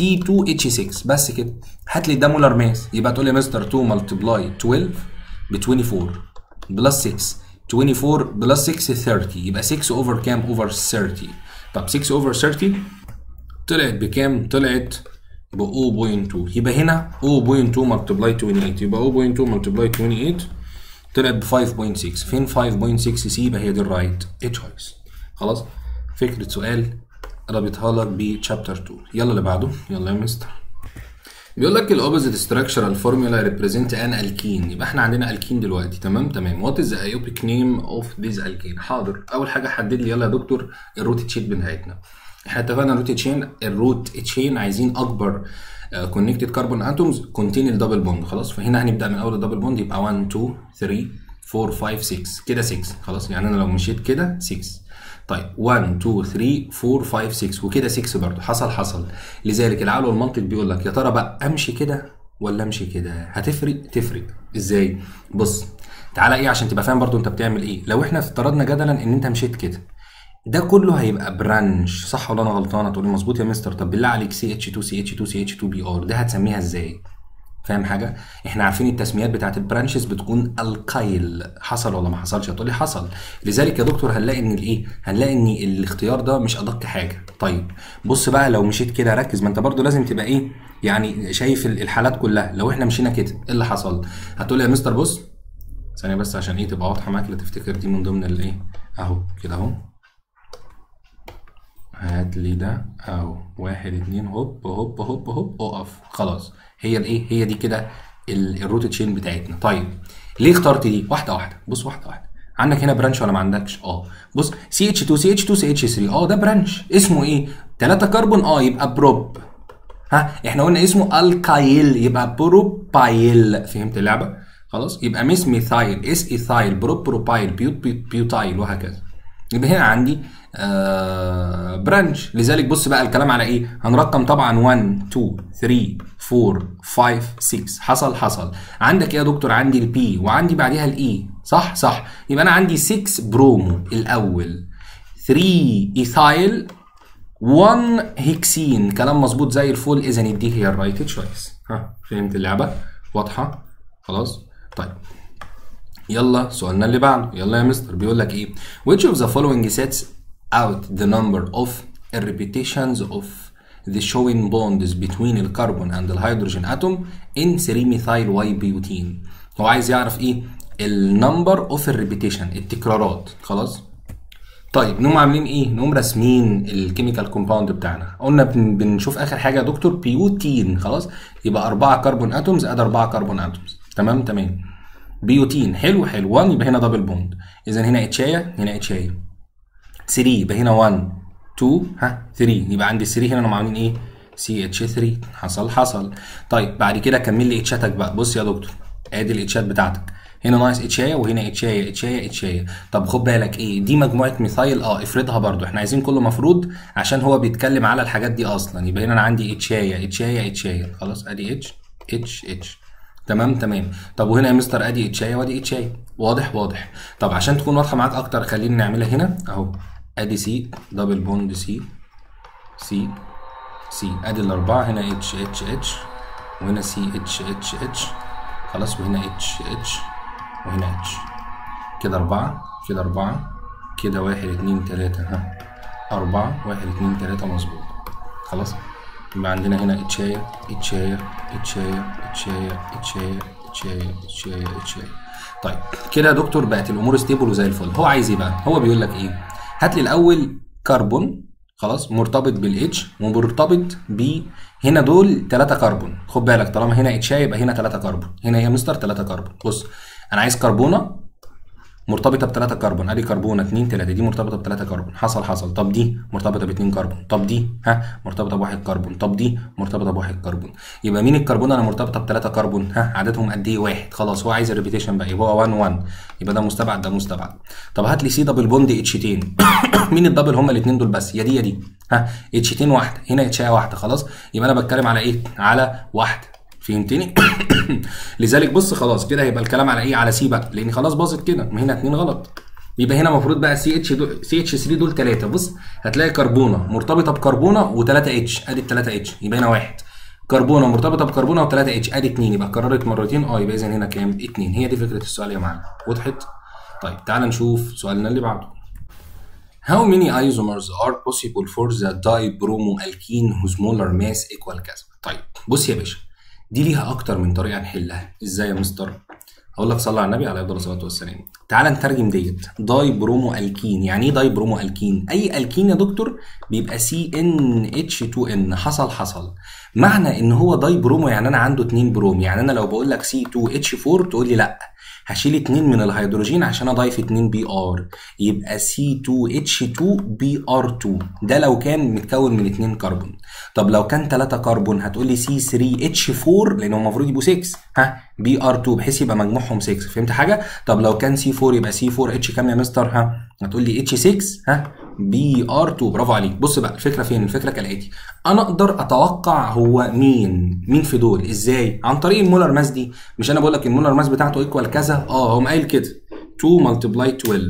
C2H6 بس كده هات لي ده مولر ماس يبقى تقول لي مستر 2 ملتبلاي 12 ب 24 بلس 6 24 بلس 6 30 يبقى 6 اوفر كام اوفر 30 طب 6 اوفر 30 طلعت بكام طلعت ب 0.2 يبقى هنا 0.2 ملتبلاي 28 يبقى 0.2 ملتبلاي 28 طلعت ب 5.6 فين 5.6 سي يبقى هي دي الرايت تشويس خلاص فكره سؤال رابطها لك بشابتر 2 يلا اللي بعده يلا يا مستر بيقول لك الاوبوزيت ستراكشرال فورمولا ريبريزنت ان الكين يبقى احنا عندنا الكين دلوقتي تمام تمام وات از ايوبيك نيم اوف ذيز الكين حاضر اول حاجه حدد لي يلا يا دكتور الروت تشين بتاعتنا احنا اتفقنا الروت تشين الروت تشين عايزين اكبر كونكتد كربون اتومز كونتين الدبل بوند خلاص فهنا هنبدا من اول الدبل بوند يبقى 1 2 3 4 5 6 كده 6 خلاص يعني انا لو مشيت كده 6 طيب 1 2 3 4 5 6 وكده 6 برضه حصل حصل لذلك العقل والمنطق بيقول لك يا ترى بقى امشي كده ولا امشي كده هتفرق تفرق ازاي بص تعالى ايه عشان تبقى فاهم برضه انت بتعمل ايه لو احنا افترضنا جدلا ان انت مشيت كده ده كله هيبقى برانش صح ولا انا غلطان هتقولي مظبوط يا مستر طب بالله عليك سي اتش 2 سي اتش 2 سي اتش 2 بي ار ده هتسميها ازاي فاهم حاجه احنا عارفين التسميات بتاعت البرانشز بتكون القيل حصل ولا ما حصلش هتقولي حصل لذلك يا دكتور هنلاقي ان الايه هنلاقي ان الاختيار ده مش ادق حاجه طيب بص بقى لو مشيت كده ركز ما انت برضو لازم تبقى ايه يعني شايف الحالات كلها لو احنا مشينا كده ايه اللي حصل هتقولي يا مستر بص ثانيه بس عشان ايه تبقى واضحه معاك لا تفتكر دي من ضمن الايه اهو كده اهو هات لي ده اهو واحد اتنين هوب هوب هوب هوب اقف خلاص هي الايه هي دي كده الروت تشين بتاعتنا طيب ليه اخترت دي واحده واحده بص واحده واحده عندك هنا برانش ولا ما عندكش اه بص سي اتش 2 سي اتش 2 سي اتش 3 اه ده برانش اسمه ايه 3 كربون اه يبقى بروب ها احنا قلنا اسمه الكايل يبقى بروبايل فهمت اللعبه خلاص يبقى ميس ميثايل اس ايثايل بروب بروبايل بيوت بيوت بيوتايل وهكذا يبقى هنا عندي آه برانش لذلك بص بقى الكلام على ايه هنرقم طبعا 1 2 3 4 5 6 حصل حصل عندك ايه يا دكتور عندي البي وعندي بعديها الاي صح صح يبقى انا عندي 6 برومو الاول 3 ايثايل 1 هيكسين كلام مظبوط زي الفل اذا دي هي الرايت تشويس ها فهمت اللعبه واضحه خلاص طيب يلا سؤالنا اللي بعده يلا يا مستر بيقول لك ايه which of the following sets out the number of repetitions of the showing bonds between the carbon and the hydrogen atom in 3 methyl y butene هو عايز يعرف ايه النمبر اوف الريبيتيشن التكرارات خلاص طيب نقوم عاملين ايه نقوم راسمين الكيميكال كومباوند بتاعنا قلنا بنشوف اخر حاجه يا دكتور بيوتين خلاص يبقى 4 كربون اتومز اد 4 كربون اتومز تمام تمام بيوتين حلو حلو 1 يبقى هنا دبل بوند اذا هنا اتشايه هنا اتشايه 3 يبقى هنا 1 2 ها 3 يبقى عندي 3 هنا هم عاملين ايه سي اتش 3 حصل حصل طيب بعد كده كمل لي اتشاتك بقى بص يا دكتور ادي الاتشات بتاعتك هنا ناقص اتشايه وهنا اتشايه اتشايه اتشايه طب خد بالك ايه دي مجموعه ميثايل اه افرضها برضو احنا عايزين كله مفروض عشان هو بيتكلم على الحاجات دي اصلا يبقى هنا انا عندي اتشايه اتشايه اتشايه خلاص ادي اتش اتش اتش تمام تمام طب وهنا يا مستر ادي اتشايه وادي اتشايه واضح واضح طب عشان تكون واضحه معاك اكتر خلينا نعملها هنا اهو ادي سي دبل بوند سي سي سي ادي الاربعه هنا اتش اتش اتش وهنا سي اتش اتش اتش خلاص وهنا اتش اتش وهنا اتش كده أربعة كده أربعة كده واحد اتنين تلاتة ها أربعة واحد اتنين تلاتة مظبوط خلاص يبقى عندنا هنا اتشاية اتشاية اتشاية اتشاية اتشاية اتشاية اتشاية اتشاية طيب كده يا دكتور بقت الأمور ستيبل وزي الفل هو عايز ايه بقى؟ هو بيقول لك ايه؟ هات لي الأول كربون خلاص مرتبط بالاتش ومرتبط ب هنا دول 3 كربون خد بالك طالما هنا اتشاي يبقى هنا 3 كربون هنا يا مستر 3 كربون بص انا عايز كربونه مرتبطه بثلاثه كربون ادي كربونه 2 3 دي مرتبطه بثلاثه كربون حصل حصل طب دي مرتبطه باثنين كربون طب دي ها مرتبطه بواحد كربون طب دي مرتبطه بواحد كربون يبقى مين الكربون انا مرتبطه بثلاثه كربون ها عددهم قد ايه واحد خلاص هو عايز الريبيتيشن بقى يبقى هو 1 1 يبقى ده مستبعد ده مستبعد طب هات لي سي دبل بوند اتشتين مين الدبل هما الاثنين دول بس يا دي يا دي ها اتشتين واحده هنا اتشايه واحده خلاص يبقى انا بتكلم على ايه على واحده فهمتني لذلك بص خلاص كده هيبقى الكلام على ايه على سي بقى لان خلاص باظت كده ما هنا اتنين غلط يبقى هنا المفروض بقى سي اتش سي اتش 3 دول ثلاثه بص هتلاقي كربونه مرتبطه بكربونه و3 اتش ادي ال3 اتش يبقى هنا واحد كربونه مرتبطه بكربونه و3 اتش ادي 2 يبقى اتكررت مرتين اه يبقى اذا هنا كام 2 هي دي فكره السؤال يا معلم وضحت طيب تعال نشوف سؤالنا اللي بعده How many isomers are possible for the dibromoalkene whose molar mass equal كذا طيب بص يا باشا دي ليها اكتر من طريقه نحلها ازاي يا مستر هقول لك صلى على النبي عليه افضل الصلاه والسلام تعال نترجم ديت داي برومو الكين يعني ايه داي برومو الكين اي الكين يا دكتور بيبقى سي ان اتش 2 ان حصل حصل معنى ان هو داي برومو يعني انا عنده 2 بروم يعني انا لو بقول لك سي 2 اتش 4 تقول لي لا هشيل 2 من الهيدروجين عشان اضيف 2 بي ار يبقى سي 2 اتش 2 بي ار 2 ده لو كان متكون من 2 كربون طب لو كان 3 كربون هتقول لي سي 3 اتش 4 لان هو المفروض يبقوا 6 ها بي ار 2 بحيث يبقى مجموعهم 6 فهمت حاجه طب لو كان سي 4 يبقى سي 4 اتش كام يا مستر ها هتقول لي اتش 6 ها بي ار 2 برافو عليك بص بقى الفكره فين الفكره كالاتي انا اقدر اتوقع هو مين مين في دول ازاي عن طريق المولر ماس دي مش انا بقول لك المولر ماس بتاعته ايكوال كذا اه هو قايل كده 2 ملتبلاي 12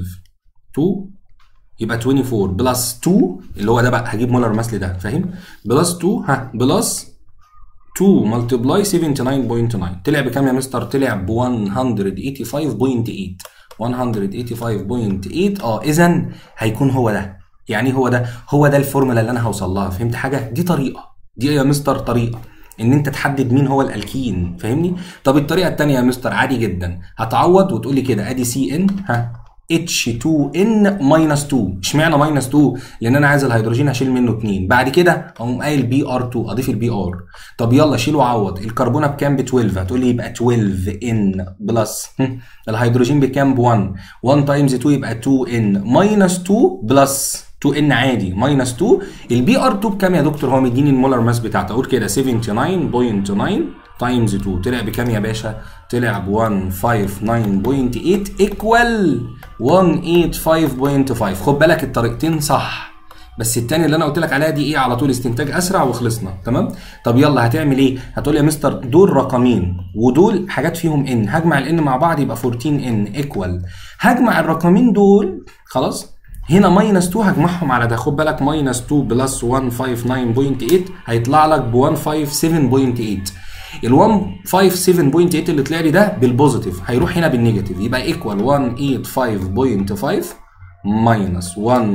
2 يبقى 24 بلس 2 اللي هو ده بقى هجيب مولر ماس لده فاهم بلس 2 ها بلس 2 ملتبلاي 79.9 طلع بكام يا مستر طلع ب 185.8 185.8 اه اذا هيكون هو ده يعني هو ده هو ده الفورمولا اللي انا هوصل لها فهمت حاجه دي طريقه دي يا مستر طريقه ان انت تحدد مين هو الالكين فاهمني طب الطريقه الثانيه يا مستر عادي جدا هتعوض وتقول لي كده ادي سي ان ها H2N ماينس 2 اشمعنى ماينس 2 لان انا عايز الهيدروجين هشيل منه 2 بعد كده اقوم قايل بي ار 2 اضيف البي ار طب يلا شيل وعوض الكربونه بكام ب 12 هتقول لي يبقى 12 ان بلس الهيدروجين بكام ب 1 1 تايمز 2 يبقى 2 ان ماينس 2 بلس 2 ان عادي ماينس 2 البي ار 2 بكام يا دكتور هو مديني المولر ماس بتاعته اقول كده 79.9 تايمز 2 طلع بكام يا باشا؟ طلع ب 159.8 ايكوال 185.5 خد بالك الطريقتين صح بس التاني اللي انا قلت لك عليها دي ايه على طول استنتاج اسرع وخلصنا تمام طب يلا هتعمل ايه هتقول يا مستر دول رقمين ودول حاجات فيهم ان هجمع الان مع بعض يبقى 14 ان ايكوال هجمع الرقمين دول خلاص هنا ماينس 2 هجمعهم على ده خد بالك ماينس 2 بلس 159.8 هيطلع لك ب 157.8 ال 157.8 اللي طلع لي ده بالبوزيتيف هيروح هنا بالنيجاتيف يبقى ايكوال 185.5 ماينس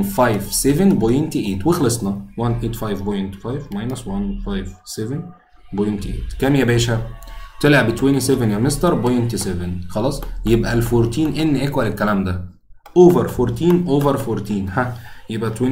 157.8 وخلصنا 185.5 ماينس 157.8 كام يا باشا؟ طلع ب 27 يا مستر بوينت 7 خلاص يبقى ال 14 ان ايكوال الكلام ده اوفر 14 اوفر 14 ها يبقى 27.7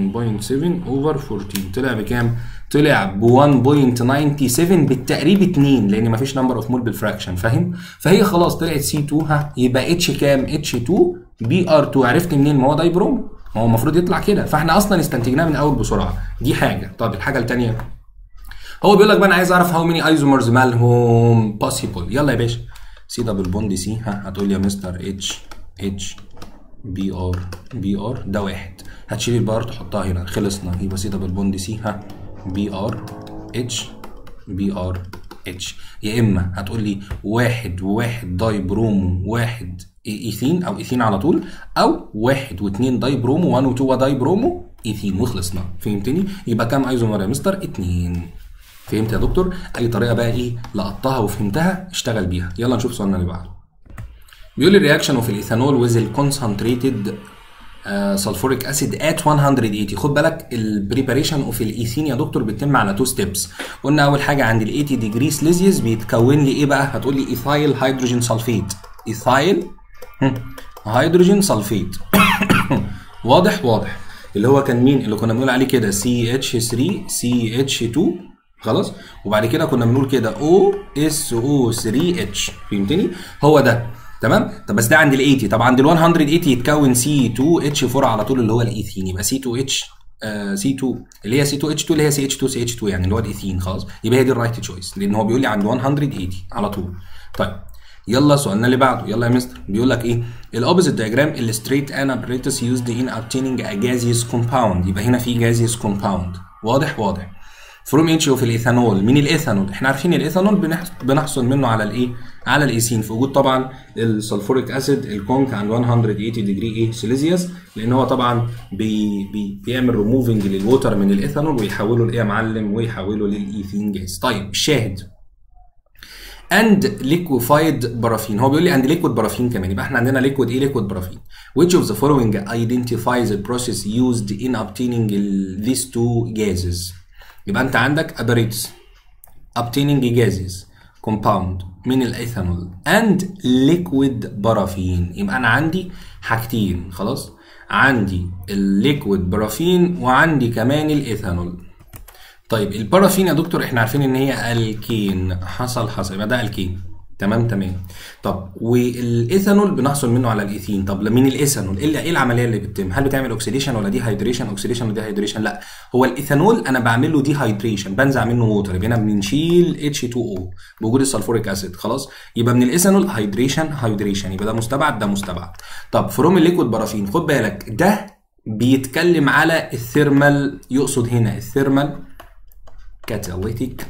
اوفر 14 طلع بكام؟ طلع ب 1.97 بالتقريب 2 لان مفيش نمبر اوف مول بالفراكشن فاهم؟ فهي خلاص طلعت سي 2 ها يبقى اتش كام؟ اتش 2 بي ار 2 عرفت منين؟ ما هو دايبروم ما هو المفروض يطلع كده فاحنا اصلا استنتجناه من الاول بسرعه دي حاجه طب الحاجه الثانيه هو بيقول لك بقى انا عايز اعرف هاو ماني ايزومرز مالهم بوسيبل يلا يا باشا سي دبل بوند سي ها هتقول لي يا مستر اتش اتش بي ار بي ار ده واحد هتشيل البار تحطها هنا خلصنا يبقى سي دبل بوند سي ها بي ار اتش بي ار اتش يا اما هتقول لي واحد وواحد داي برومو واحد ايثين او ايثين على طول او واحد واثنين داي برومو 1 و2 داي برومو ايثين وخلصنا فهمتني يبقى كام ايزومر يا مستر اتنين فهمت يا دكتور اي طريقه بقى ايه لقطتها وفهمتها اشتغل بيها يلا نشوف سؤالنا اللي بعده بيقول لي الرياكشن اوف الايثانول ويز الكونسنتريتد سلفوريك اسيد ات 180 خد بالك البريباريشن اوف الايثين يا دكتور بتتم على تو ستيبس قلنا اول حاجه عند ال 80 ديجري سليزيوس بيتكون لي ايه بقى هتقول لي ايثايل هيدروجين سلفيت ايثايل هيدروجين سلفيت واضح واضح اللي هو كان مين اللي كنا بنقول عليه كده سي اتش 3 سي اتش 2 خلاص وبعد كده كنا بنقول كده او اس او 3 اتش فهمتني هو ده تمام طب بس ده عند ال 80 طب عند ال 180 يتكون سي 2 اتش 4 على طول اللي هو الايثين يبقى سي 2 اتش سي 2 اللي هي سي 2 اتش 2 اللي هي سي اتش 2 سي اتش 2 يعني اللي هو الايثين خلاص يبقى هي دي الرايت تشويس لان هو بيقول لي عند 180 على طول طيب يلا سؤالنا اللي بعده يلا يا مستر بيقول لك ايه الاوبوزيت دايجرام illustrate an apparatus used in obtaining a gaseous compound يبقى هنا في gaseous compound واضح واضح فروم اتش اوف الايثانول مين الايثانول احنا عارفين الايثانول بنحصل منه على الايه على الايثين في وجود طبعا السلفوريك اسيد الكونك عند 180 ديجري ايه سيليزيوس لان هو طبعا بي بي بيعمل ريموفنج للوتر من الايثانول ويحوله لايه يا معلم ويحوله للايثين جاز طيب الشاهد اند ليكوفايد بارافين هو بيقول لي اند ليكويد بارافين كمان يبقى احنا عندنا ليكويد ايه ليكويد بارافين which of the following identifies the process used in obtaining these two gases يبقى انت عندك apparatus obtaining gases compound من الايثانول and liquid بارافين يبقى انا عندي حاجتين خلاص عندي الليكويد بارافين وعندي كمان الايثانول طيب البارافين يا دكتور احنا عارفين ان هي الكين حصل حصل يبقى ده الكين تمام تمام طب والايثانول بنحصل منه على الايثين طب مين الايثانول ايه ايه العمليه اللي بتتم هل بتعمل اوكسيديشن ولا دي هيدريشن اوكسيديشن ودي هيدريشن لا هو الايثانول انا بعمل له دي هيدريشن بنزع منه ووتر يبقى هنا بنشيل H2O بوجود السلفوريك اسيد خلاص يبقى من الايثانول هيدريشن هيدريشن يبقى ده مستبعد ده مستبعد طب فروم الليكويد بارافين خد بالك ده بيتكلم على الثيرمال يقصد هنا الثيرمال كاتاليتيك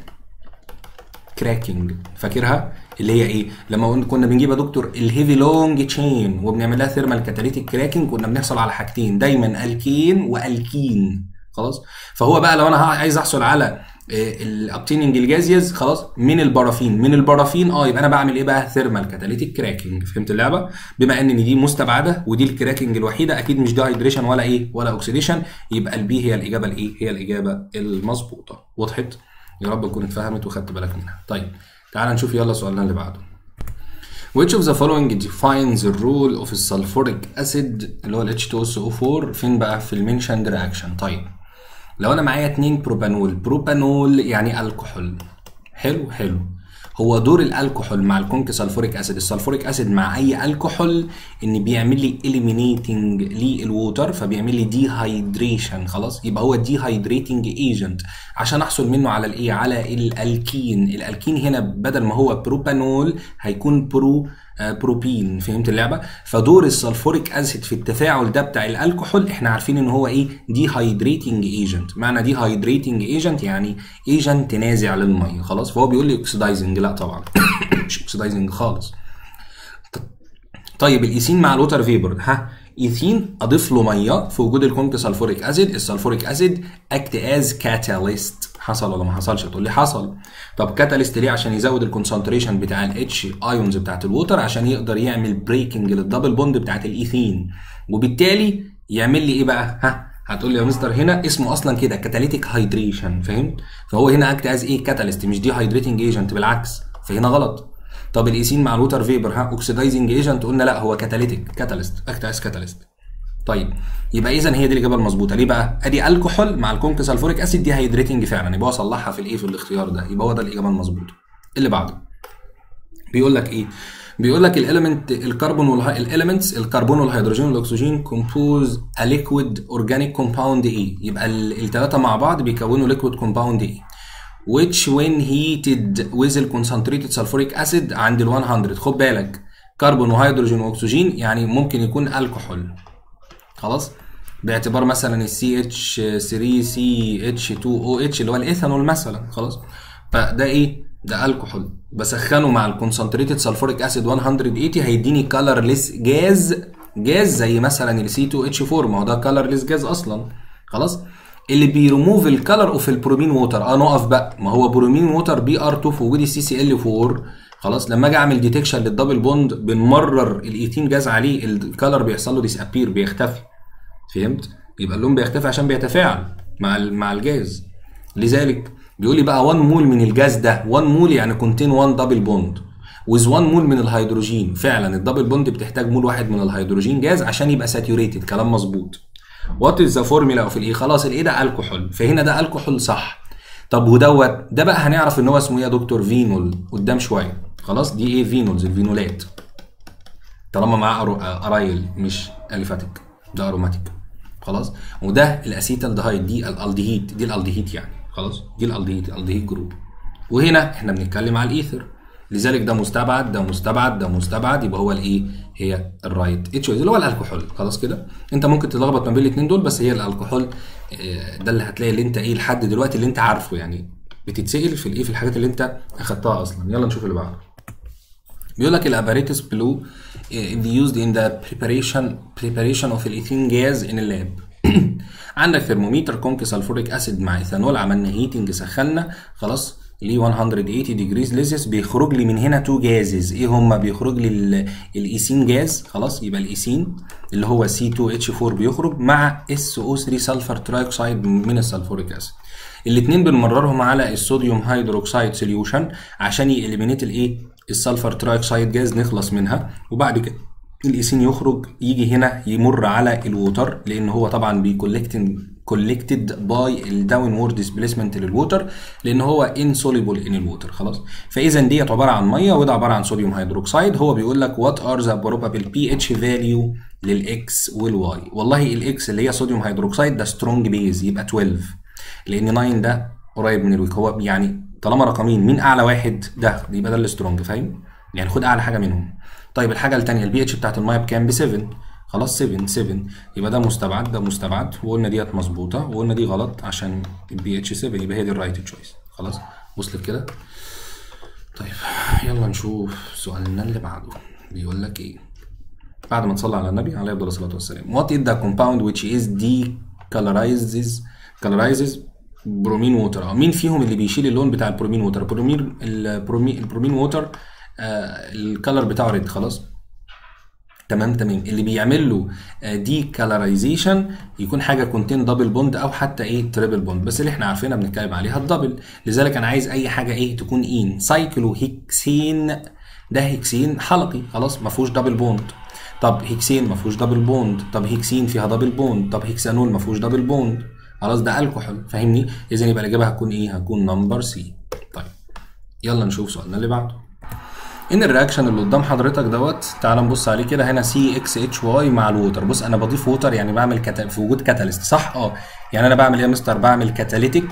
كراكنج فاكرها اللي هي ايه لما كنا بنجيب يا دكتور الهيفي لونج تشين وبنعمل لها ثيرمال كاتاليتيك كراكنج كنا بنحصل على حاجتين دايما الكين والكين خلاص فهو بقى لو انا عايز احصل على الابتيننج الجازيز خلاص من البارافين من البارافين اه يبقى انا بعمل ايه بقى ثيرمال كاتاليتيك كراكنج فهمت اللعبه بما ان دي مستبعده ودي الكراكنج الوحيده اكيد مش دايدريشن ولا ايه ولا اوكسيديشن يبقى البي هي الاجابه الايه هي الاجابه المظبوطه وضحت يا رب تكون اتفهمت وخدت بالك منها طيب تعال نشوف يلا سؤالنا اللي بعده Which of the following defines the role of sulfuric acid اللي هو ال H2SO4 فين بقى في المنشند رياكشن طيب لو انا معايا اتنين بروبانول بروبانول يعني الكحول حلو حلو هو دور الالكحول مع الكونك سلفوريك اسيد السلفوريك اسيد مع اي الكحول ان بيعمل لي اليمينيتنج للووتر فبيعمل لي دي هايدريشن خلاص يبقى هو دي هايدريتنج ايجنت عشان احصل منه على الايه على الالكين الالكين هنا بدل ما هو بروبانول هيكون برو بروبين فهمت اللعبه فدور السلفوريك اسيد في التفاعل ده بتاع الكحول احنا عارفين ان هو ايه دي هايدريتنج ايجنت معنى دي هايدريتنج ايجنت يعني ايجنت نازع للميه خلاص فهو بيقول لي اوكسيدايزنج لا طبعا مش اوكسيدايزنج خالص طيب الايثين مع الوتر فيبر ها ايثين اضيف له ميه في وجود الكونك سلفوريك اسيد السلفوريك اسيد اكت از كاتاليست حصل ولا ما حصلش هتقول لي حصل طب كاتاليست ليه عشان يزود الكونسنتريشن بتاع الاتش ايونز بتاعت الووتر عشان يقدر يعمل بريكنج للدبل بوند بتاعت الايثين وبالتالي يعمل لي ايه بقى ها هتقول لي يا مستر هنا اسمه اصلا كده كاتاليتيك هايدريشن فهمت فهو هنا اكت از ايه كاتاليست مش دي هايدريتنج ايجنت بالعكس فهنا غلط طب الايثين مع الوتر فيبر ها اوكسيدايزنج ايجنت قلنا لا هو كاتاليتيك كاتاليست اكت از كاتاليست طيب يبقى اذا هي دي الاجابه المظبوطه ليه بقى ادي الكحول مع الكونك سلفوريك اسيد دي هيدريتنج فعلا يبقى هو صلحها في الايه في الاختيار ده يبقى هو ده الاجابه المظبوطه اللي بعده بيقول لك ايه بيقول لك الاليمنت الكربون والاليمنتس الكربون والهيدروجين والاكسجين كومبوز ا ليكويد اورجانيك كومباوند ايه يبقى الثلاثه مع بعض بيكونوا ليكويد كومباوند ايه which when heated with the concentrated sulfuric acid عند ال 100 خد بالك كربون وهيدروجين واكسجين يعني ممكن يكون الكحول خلاص باعتبار مثلا ال CH3CH2OH اللي هو الايثانول مثلا خلاص فده ايه ده الكحول بسخنه مع الكونسنتريتد سلفوريك اسيد 180 هيديني كالرليس جاز جاز زي مثلا ال C2H4 ما هو ده كالرليس جاز اصلا خلاص اللي بيرموف الكالر اوف البرومين ووتر اه نقف بقى ما هو برومين ووتر بي ار 2 في وجود السي سي ال 4 خلاص لما اجي اعمل ديتكشن للدبل بوند بنمرر الايثين جاز عليه الكالر بيحصل له ديس ابير بيختفي فهمت يبقى اللون بيختفي عشان بيتفاعل مع مع الجاز لذلك بيقول لي بقى 1 مول من الجاز ده 1 مول يعني كونتين 1 دبل بوند ويز 1 مول من الهيدروجين فعلا الدبل بوند بتحتاج مول واحد من الهيدروجين جاز عشان يبقى ساتيوريتد كلام مظبوط وات از ذا فورمولا اوف الايه خلاص الايه ده الكحول فهنا ده الكحول صح طب ودوت ده بقى هنعرف ان هو اسمه ايه يا دكتور فينول قدام شويه خلاص دي ايه فينولز الفينولات طالما معاه ارايل مش اليفاتيك ده اروماتيك خلاص وده الاسيتال دهايد دي الالدهيد دي الالدهيد يعني خلاص دي الالدهيد الالدهيد جروب وهنا احنا بنتكلم على الايثر لذلك ده مستبعد ده مستبعد ده مستبعد يبقى هو الايه هي الرايت اتش اللي هو الكحول خلاص كده انت ممكن تتلخبط ما بين الاثنين دول بس هي الكحول ده اللي هتلاقي اللي انت ايه لحد دلوقتي اللي انت عارفه يعني بتتسال في الايه في الحاجات اللي انت اخدتها اصلا يلا نشوف اللي بعده بيقول لك الاباريتس بلو used in the preparation preparation of الإيثين gas in a lab عندك ثرمومتر كونك سلفوريك اسيد مع ايثانول عملنا هيتنج سخنا خلاص ليه 180 ديجريز ليزيس بيخرج لي من هنا تو جازز ايه هما بيخرج لي الايثين جاز خلاص يبقى الايثين اللي هو C2H4 بيخرج مع SO3 سلفر ترايوكسيد من السلفوريك اسيد الاثنين بنمررهم على الصوديوم هيدروكسيد سوليوشن عشان يإليمينيت الايه السلفر ترايوكسيد جاز نخلص منها وبعد كده الايثين يخرج يجي هنا يمر على الووتر لان هو طبعا بيكولكتنج كولكتد باي الداون وورد ديسبيسمنت للووتر لان هو انسوليبل ان الووتر خلاص فاذا ديت عباره عن ميه وده عباره عن صوديوم هيدروكسيد هو بيقول لك وات ار ذا بروبابل بي اتش فاليو للاكس والواي والله الاكس اللي هي صوديوم هيدروكسيد ده سترونج بيز يبقى 12 لان 9 ده قريب من الويك هو يعني طالما رقمين مين اعلى واحد ده يبقى ده السترونج فاهم يعني خد اعلى حاجه منهم طيب الحاجه الثانيه البي اتش بتاعت الميه بكام ب 7 خلاص 7 7 يبقى ده مستبعد ده مستبعد وقلنا ديت مظبوطه وقلنا دي غلط عشان البي اتش 7 يبقى هي دي الرايت تشويس خلاص وصلت كده طيب يلا نشوف سؤالنا اللي بعده بيقول لك ايه بعد ما تصلي على النبي عليه افضل الصلاه والسلام what is the compound which is decolorizes colorizes برومين ووتر اه مين فيهم اللي بيشيل اللون بتاع البرومين ووتر البرومين البرومين البرومين ووتر آه الكالر بتاعه ريد خلاص تمام تمام اللي بيعمل له دي كالرايزيشن يكون حاجه كونتين دبل بوند او حتى ايه تريبل بوند بس اللي احنا عارفينها بنتكلم عليها الدبل لذلك انا عايز اي حاجه ايه تكون ان سايكلو هيكسين ده هيكسين حلقي خلاص ما فيهوش دبل بوند طب هيكسين ما فيهوش دبل بوند طب هيكسين فيها دبل بوند طب هيكسانول ما فيهوش دبل بوند خلاص ده الكحول فاهمني اذا يبقى الاجابه هتكون ايه هتكون نمبر سي طيب يلا نشوف سؤالنا اللي بعده ان الرياكشن اللي قدام حضرتك دوت تعال نبص عليه كده هنا سي اكس اتش واي مع الووتر بص انا بضيف ووتر يعني بعمل كتا... في وجود كاتاليست صح اه يعني انا بعمل ايه يا مستر بعمل كاتاليتيك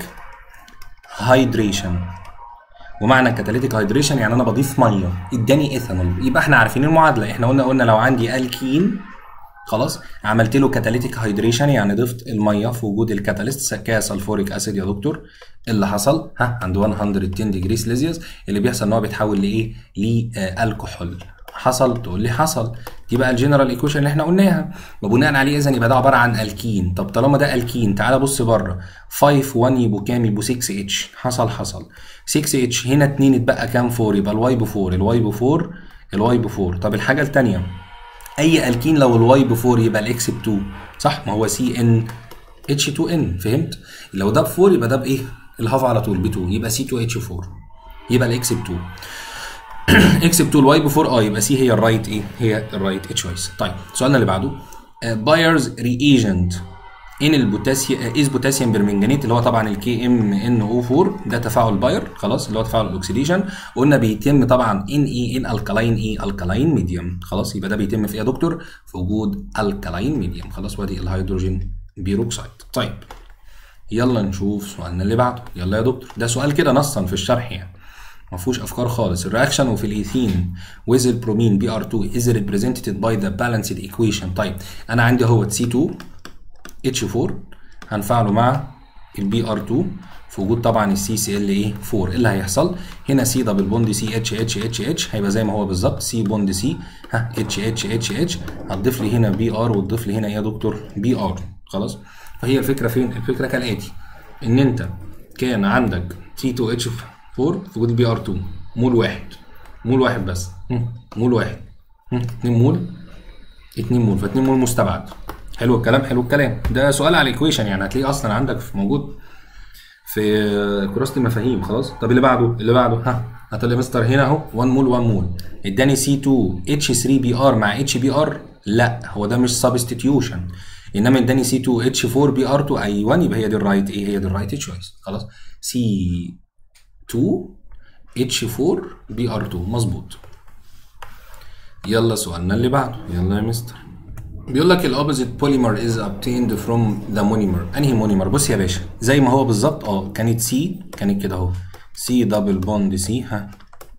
هايدريشن ومعنى كاتاليتيك هايدريشن يعني انا بضيف ميه اداني ايثانول يبقى احنا عارفين المعادله احنا قلنا قلنا لو عندي الكين خلاص عملت له كاتاليتيك هايدريشن يعني ضفت الميه في وجود الكاتاليست كسلفوريك اسيد يا دكتور اللي حصل ها عند 110 ديجري سيليزيوس اللي بيحصل ان هو بيتحول لايه؟ لالكحول حصل تقول لي حصل دي بقى الجنرال ايكويشن اللي احنا قلناها وبناء عليه اذا يبقى ده عباره عن الكين طب طالما ده الكين تعالى بص بره 5 1 يبقوا كام يبقوا 6 اتش حصل حصل 6 اتش هنا 2 اتبقى كام 4 يبقى الواي ب 4 الواي ب 4 الواي ب 4 طب الحاجه الثانيه اي الكين لو الواي ب 4 يبقى الاكس ب 2 صح ما هو سي ان اتش 2 ان فهمت لو ده ب 4 يبقى ده بايه الهاف على طول ب 2 يبقى سي 2 اتش 4 يبقى الاكس ب 2 اكس ب 2 الواي ب 4 اه يبقى سي هي الرايت ايه هي الرايت تشويس طيب سؤالنا اللي بعده بايرز ريجنت ان البوتاسيوم از بوتاسيوم برمنجانيت اللي هو طبعا الكي ام ان او 4 ده تفاعل باير خلاص اللي هو تفاعل الاكسيديشن قلنا بيتم طبعا ان اي ان الكلاين اي الكلاين ميديوم خلاص يبقى ده بيتم في ايه يا دكتور في وجود الكلاين ميديوم خلاص وادي الهيدروجين بيروكسيد طيب يلا نشوف سؤالنا اللي بعده يلا يا دكتور ده سؤال كده نصا في الشرح يعني ما فيهوش افكار خالص الرياكشن وفي الايثين with البرومين بي ار 2 is represented by the balanced equation طيب انا عندي اهوت سي 2 اتش 4 هنفعله مع البي ار 2 في وجود طبعا السي سي ال ايه 4 ايه اللي هيحصل هنا سي دبل بوند سي اتش اتش اتش اتش هيبقى زي ما هو بالظبط سي بوند سي ها اتش اتش اتش اتش هتضيف لي هنا بي ار وتضيف لي هنا ايه يا دكتور بي ار خلاص فهي الفكره فين الفكره كالاتي ان انت كان عندك سي 2 اتش 4 في وجود البي ار 2 مول واحد مول واحد بس هم، مول واحد 2 مول 2 مول ف 2 مول مستبعد حلو الكلام حلو الكلام ده سؤال على الايكويشن يعني هتلاقيه اصلا عندك في موجود في كراسه المفاهيم خلاص طب اللي بعده اللي بعده ها هتقول لي مستر هنا اهو 1 مول 1 مول اداني سي 2 اتش 3 بي ار مع اتش بي ار لا هو ده مش سبستيتيوشن انما اداني سي 2 اتش 4 بي ار 2 اي 1 يبقى هي دي الرايت ايه هي دي الرايت تشويس خلاص سي 2 اتش 4 بي ار 2 مظبوط يلا سؤالنا اللي بعده يلا يا مستر بيقول لك الاوبوزيت بوليمر از obtained فروم ذا مونيمر انهي مونيمر بص يا باشا زي ما هو بالظبط اه كانت سي كانت كده اهو سي دبل بوند سي ها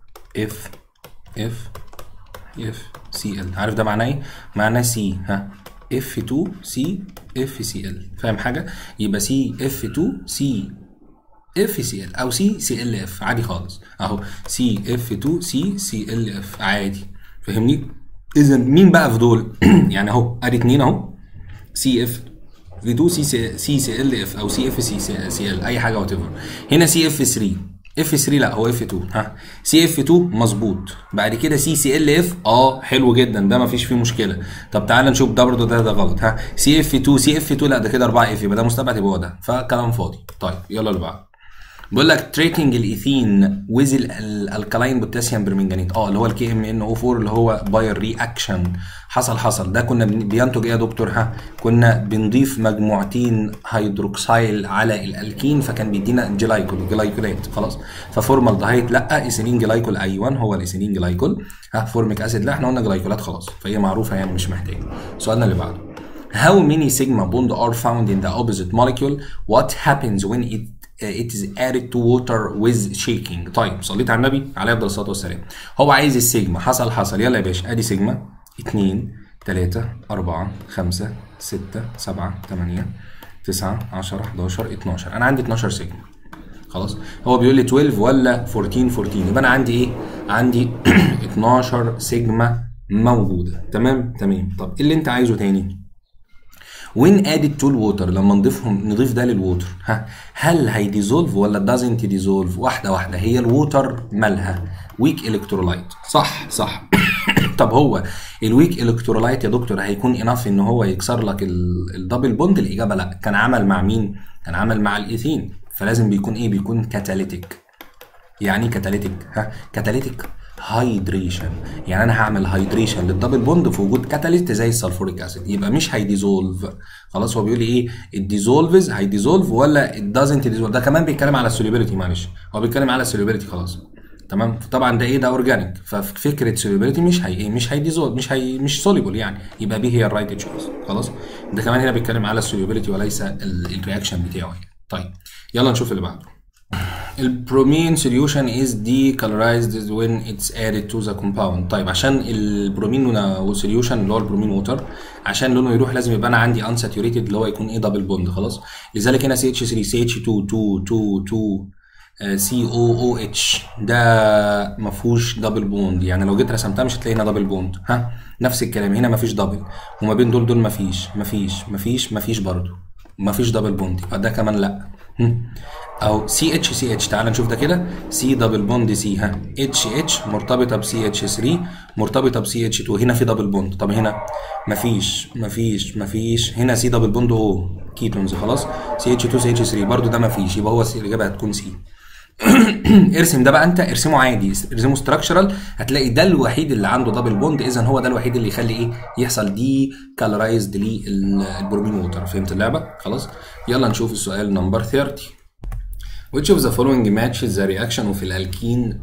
اف اف اف سي ال عارف ده معناه ايه معناه سي ها اف 2 سي اف سي ال فاهم حاجه يبقى سي اف 2 سي اف سي ال او سي سي ال اف عادي خالص اهو سي اف 2 سي سي ال اف عادي فاهمني اذا مين بقى في دول يعني اهو ادي اتنين اهو سي اف في 2 سي سي سي سي ال اف او سي اف سي سي سي ال اي حاجه وات ايفر هنا سي اف 3 اف 3 لا هو اف 2 ها سي اف 2 مظبوط بعد كده سي سي ال اف اه حلو جدا ده ما فيش فيه مشكله طب تعال نشوف ده برضه ده ده غلط ها سي اف 2 سي اف 2 لا ده كده 4 اف يبقى ده مستبعد يبقى هو ده فكلام فاضي طيب يلا اللي بعده بيقول لك تريتنج الايثين ويز الكلاين بوتاسيوم برمنجانيت اه اللي هو الكي ام ان او 4 اللي هو باير رياكشن حصل حصل ده كنا بن- بينتج ايه يا دكتور ها كنا بنضيف مجموعتين هيدروكسيل على الالكين فكان بيدينا جلايكول جلايكولات خلاص ففورمالدهيد لا ايثيلين جلايكول ايوان هو الايثيلين جلايكول ها فورميك اسيد لا احنا قلنا جلايكولات خلاص فهي معروفه يعني مش محتاجه سؤالنا اللي بعده How many sigma bond are found in the opposite molecule? What happens when it uh, it is added to water with shaking؟ طيب صليت على النبي عليه افضل الصلاه والسلام. هو عايز السيجما حصل حصل يلا يا باشا ادي سيجما 2 3 4 5 6 7 8 9 10 11 12 انا عندي 12 سيجما خلاص هو بيقول لي 12 ولا 14 14 يبقى انا عندي ايه؟ عندي 12 سيجما موجوده تمام تمام طب ايه اللي انت عايزه تاني؟ وين ادد تو الووتر لما نضيفهم نضيف ده للووتر ها هل هيديزولف ولا دازنت ديزولف واحده واحده هي الووتر مالها ويك الكترولايت صح صح طب هو الويك الكترولايت يا دكتور هيكون اناف ان هو يكسر لك ال- الدبل بوند الاجابه لا كان عمل مع مين كان عمل مع الايثين فلازم بيكون ايه بيكون كاتاليتيك يعني ايه كاتاليتيك ها كاتاليتيك هايدريشن يعني انا هعمل هايدريشن للدبل بوند في وجود كاتاليست زي السلفوريك اسيد يبقى مش هيديزولف خلاص هو بيقول لي ايه الديزولفز هيديزولف ولا دازنت ديزولف ده كمان بيتكلم على السوليبيليتي معلش هو بيتكلم على السوليبيليتي خلاص تمام طبعا ده ايه ده اورجانيك ففكره سوليبيليتي مش هي ايه مش هيديزولف مش هي مش سوليبل يعني يبقى بي هي الرايت تشويس خلاص ده كمان هنا بيتكلم على السوليبيليتي وليس ال- الرياكشن بتاعه يعني. طيب يلا نشوف اللي بعده البرومين solution is decolorized when it's added to the compound طيب عشان البرومين solution اللي هو البرومين ووتر عشان لونه يروح لازم يبقى انا عندي unsaturated اللي هو يكون ايه دبل بوند خلاص لذلك هنا CH3 CH2 2 2 2 سي او او اتش ده ما فيهوش دبل بوند يعني لو جيت رسمتها مش هتلاقي هنا دبل بوند ها نفس الكلام هنا ما فيش دبل وما بين دول دول ما فيش ما فيش ما فيش ما فيش برضه ما فيش دبل بوند يبقى ده كمان لا هم. او سي اتش سي اتش تعال نشوف ده كده سي دبل بوند سي ها اتش اتش مرتبطه بسي اتش 3 مرتبطه بسي اتش 2 هنا في دبل بوند طب هنا مفيش مفيش مفيش هنا سي دبل بوند او كيتونز خلاص سي اتش 2 سي اتش 3 برضو ده مفيش يبقى هو سي الاجابه هتكون سي ارسم ده بقى انت ارسمه عادي ارسمه ستراكشرال هتلاقي ده الوحيد اللي عنده دبل بوند اذا هو ده الوحيد اللي يخلي ايه يحصل دي كالرايزد للبرومين ووتر فهمت اللعبه خلاص يلا نشوف السؤال نمبر 30 which of the following matches the reaction of الالكين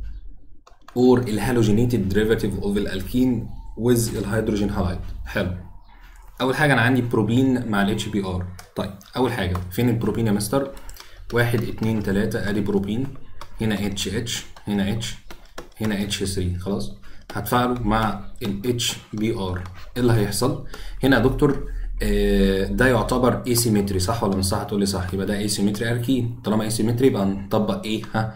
or الهالوجينيتد derivative of الالكين with الهيدروجين هالايد حلو اول حاجه انا عندي بروبين مع الاتش بي ار طيب اول حاجه فين البروبين يا مستر واحد اتنين تلاتة ادي بروبين هنا اتش اتش هنا اتش هنا اتش 3 خلاص هتفاعله مع الاتش بي ار ايه اللي هيحصل هنا يا دكتور آه، ده يعتبر ايسيمتري صح ولا مش صح هتقول لي صح يبقى ده ايسيمتري اركين طالما ايسيمتري يبقى نطبق ايه ها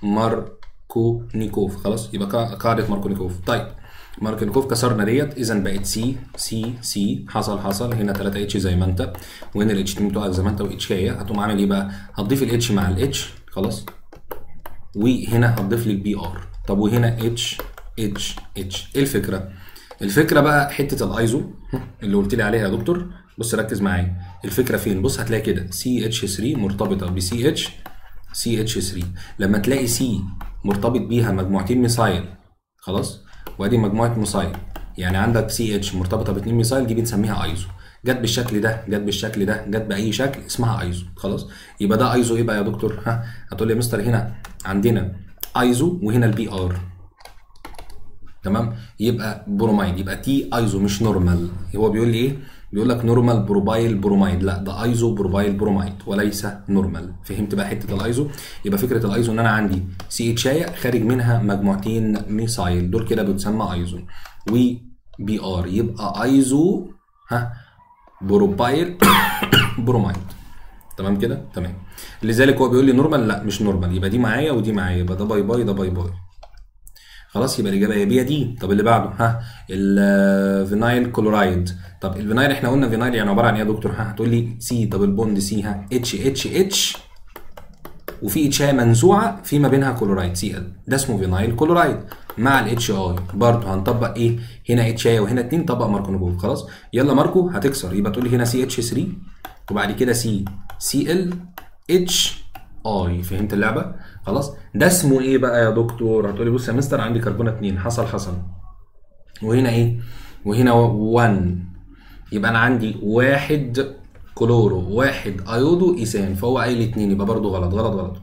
ماركونيكوف خلاص يبقى قا- قاعده ماركونيكوف طيب ماركونيكوف كسرنا ديت اذا بقت سي سي سي حصل حصل هنا 3 اتش زي ما انت وهنا الاتش 2 بتوعك زي ما انت واتش هي هتقوم عامل ايه بقى هتضيف الاتش مع الاتش خلاص وهنا هتضيف لي البي ار طب وهنا اتش اتش اتش ايه الفكره الفكره بقى حته الايزو اللي قلت لي عليها يا دكتور بص ركز معايا الفكره فين بص هتلاقي كده سي اتش 3 مرتبطه بسي اتش سي اتش 3 لما تلاقي سي مرتبط بيها مجموعتين ميثايل خلاص وادي مجموعه ميثايل يعني عندك سي اتش مرتبطه باثنين ميثايل دي بنسميها ايزو جت بالشكل ده جت بالشكل ده جت باي شكل اسمها ايزو خلاص يبقى ده ايزو ايه بقى يا دكتور ها هتقول لي يا مستر هنا عندنا ايزو وهنا البي ار تمام يبقى برومايد يبقى تي ايزو مش نورمال هو بيقول لي ايه بيقول لك نورمال بروبايل برومايد لا ده ايزو بروبايل برومايد وليس نورمال فهمت بقى حته الايزو يبقى فكره الايزو ان انا عندي سي اتش خارج منها مجموعتين ميثايل دول كده بتسمى ايزو و بي ار يبقى ايزو ها بروبايل برومايد تمام كده تمام لذلك هو بيقول لي نورمال لا مش نورمال يبقى دي معايا ودي معايا يبقى ده باي باي ده باي باي خلاص يبقى الاجابه يا بي دي طب اللي بعده ها الفينايل كلورايد طب الفينايل احنا قلنا فينايل يعني عباره عن ايه يا دكتور ها هتقول لي سي دبل بوند سي ها اتش اتش اتش وفي اتش اي منزوعه في ما بينها كلورايد سي ال ده اسمه فينايل كلورايد مع الاتش اي برضه هنطبق ايه هنا اتش اي وهنا 2 طبق ماركونوفوف خلاص يلا ماركو هتكسر يبقى تقول لي هنا سي اتش 3 وبعد كده سي سي ال اتش اي فهمت اللعبه خلاص ده اسمه ايه بقى يا دكتور هتقول لي بص يا مستر عندي كربونه 2 حصل حصل وهنا ايه وهنا 1 يبقى انا عندي واحد كلورو واحد ايودو ايثان فهو قايل اتنين يبقى برضه غلط غلط غلط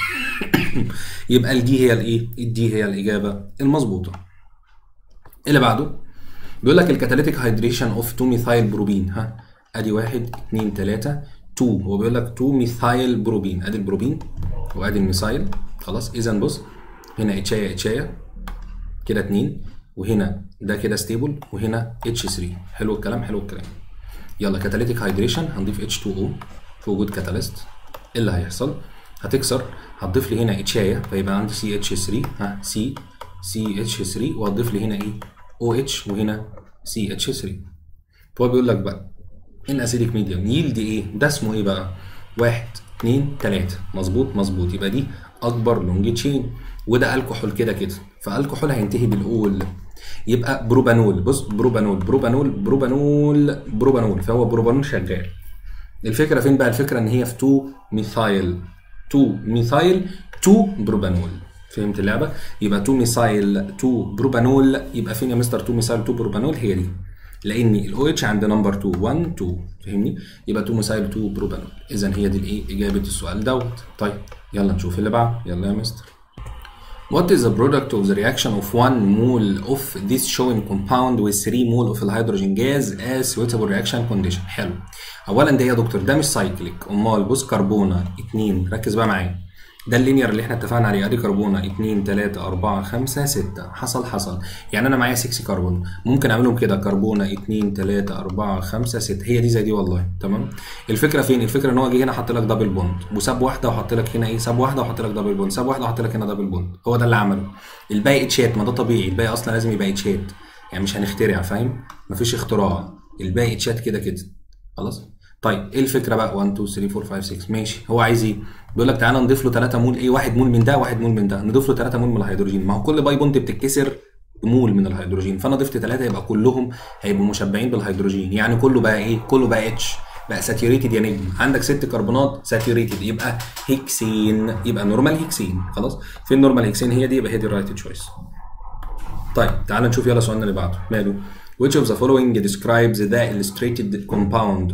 يبقى الدي هي الايه الدي هي الاجابه المظبوطه اللي بعده بيقول لك الكاتاليتيك هيدريشن اوف 2 ميثايل بروبين ها ادي واحد اتنين تلاته 2 هو بيقول لك 2 ميثايل بروبين ادي البروبين وادي الميثايل خلاص اذا بص هنا اتشايه اتشايه كده 2 وهنا ده كده ستيبل وهنا اتش 3 حلو الكلام حلو الكلام يلا كاتاليتيك هيدريشن هنضيف اتش 2 او في وجود كاتاليست ايه اللي هيحصل هتكسر هتضيف لي هنا اتشايه فيبقى عندي سي اتش 3 ها سي سي اتش 3 وهتضيف لي هنا ايه او اتش وهنا سي اتش 3 فهو بيقول لك بقى ان اسيديك ميديوم يلد ايه ده اسمه ايه بقى واحد اتنين تلاته مظبوط مظبوط يبقى دي اكبر لونج تشين وده الكحول كده كده فالكحول هينتهي بالاول يبقى بروبانول بص بروبانول بروبانول بروبانول بروبانول فهو بروبانول شغال الفكره فين بقى الفكره ان هي في 2 ميثايل 2 ميثايل 2 بروبانول فهمت اللعبه يبقى 2 ميثايل 2 بروبانول يبقى فين يا مستر 2 ميثايل 2 بروبانول هي دي لان الاو اتش عند نمبر 2 1 2 فاهمني يبقى 2 ميثايل 2 بروبانول اذا هي دي الايه اجابه السؤال دوت طيب يلا نشوف اللي بعده يلا يا مستر What is the product of the reaction of 1 mole of this showing compound with 3 mole of الهيدروجين gas as suitable reaction condition حلو اولا ده يا دكتور ده مش سايكليك امال بص كربونه 2 ركز بقى معايا ده اللينير اللي احنا اتفقنا عليه ادي كربونه 2 3 4 5 6 حصل حصل يعني انا معايا 6 كربون ممكن اعملهم كده كربونه 2 3 4 5 6 هي دي زي دي والله تمام الفكره فين الفكره ان هو جه هنا حط لك دبل بوند وساب واحده وحط لك هنا ايه ساب واحده وحط لك دبل بوند ساب واحده وحط لك هنا دبل بوند هو ده اللي عمله الباقي اتشات ما ده طبيعي الباقي اصلا لازم يبقى اتشات يعني مش هنخترع فاهم مفيش اختراع الباقي اتشات كده كده خلاص طيب ايه الفكره بقى 1 2 3 4 5 6 ماشي هو عايز ايه بيقول لك تعالى نضيف له 3 مول ايه واحد مول من ده واحد مول من ده نضيف له 3 مول من الهيدروجين ما هو كل باي بوند بتتكسر مول من الهيدروجين فانا ضفت 3 يبقى كلهم هيبقوا مشبعين بالهيدروجين يعني كله بقى ايه كله بقى اتش بقى ساتيوريتد يا نجم عندك ست كربونات ساتيوريتد يبقى هيكسين يبقى نورمال هيكسين خلاص في النورمال هيكسين هي دي يبقى هي دي الرايت تشويس طيب تعال نشوف يلا سؤالنا اللي بعده ماله which of the following describes the illustrated compound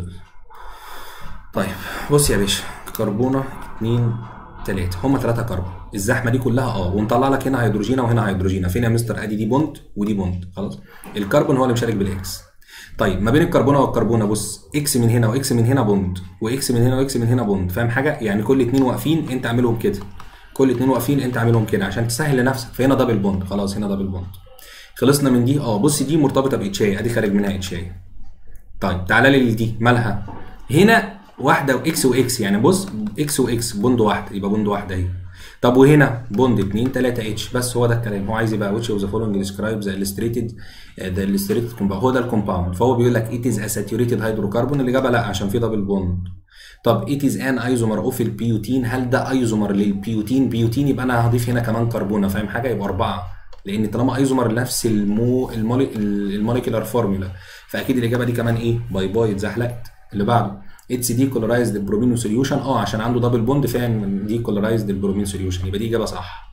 طيب بص يا باشا كربونه 2 3 هم 3 كربون الزحمه دي كلها اه ونطلع لك هنا هيدروجينا وهنا هيدروجينا فين يا مستر ادي دي بوند ودي بوند خلاص الكربون هو اللي مشارك بالاكس طيب ما بين الكربونه والكربونه بص اكس من هنا واكس من هنا بوند واكس من هنا واكس من هنا بوند فاهم حاجه يعني كل اتنين واقفين انت اعملهم كده كل اتنين واقفين انت اعملهم كده عشان تسهل لنفسك فهنا دبل بوند خلاص هنا دبل بوند خلصنا من دي اه بص دي مرتبطه باتشاي ادي خارج منها اتشاي طيب تعالى لي دي مالها هنا واحده واكس واكس يعني بص اكس واكس بوند واحده يبقى بوند واحده اهي طب وهنا بوند 2 3 اتش بس هو ده الكلام هو عايز يبقى which of the following describes the illustrated the illustrated compound هو ده الكومباوند فهو بيقول لك it is a saturated hydrocarbon الاجابه لا عشان في دبل بوند طب it is an isomer of البيوتين هل ده ايزومر للبيوتين بيوتين يبقى انا هضيف هنا كمان كربونه فاهم حاجه يبقى اربعه لان طالما ايزومر نفس المو المولي الموليكولار فورمولا فاكيد الاجابه دي كمان ايه باي باي اتزحلقت اللي بعده اتس دي كولرايزد البرومين سوليوشن اه عشان عنده دبل بوند فعلا دي كولرايزد البرومين سوليوشن يبقى دي اجابه صح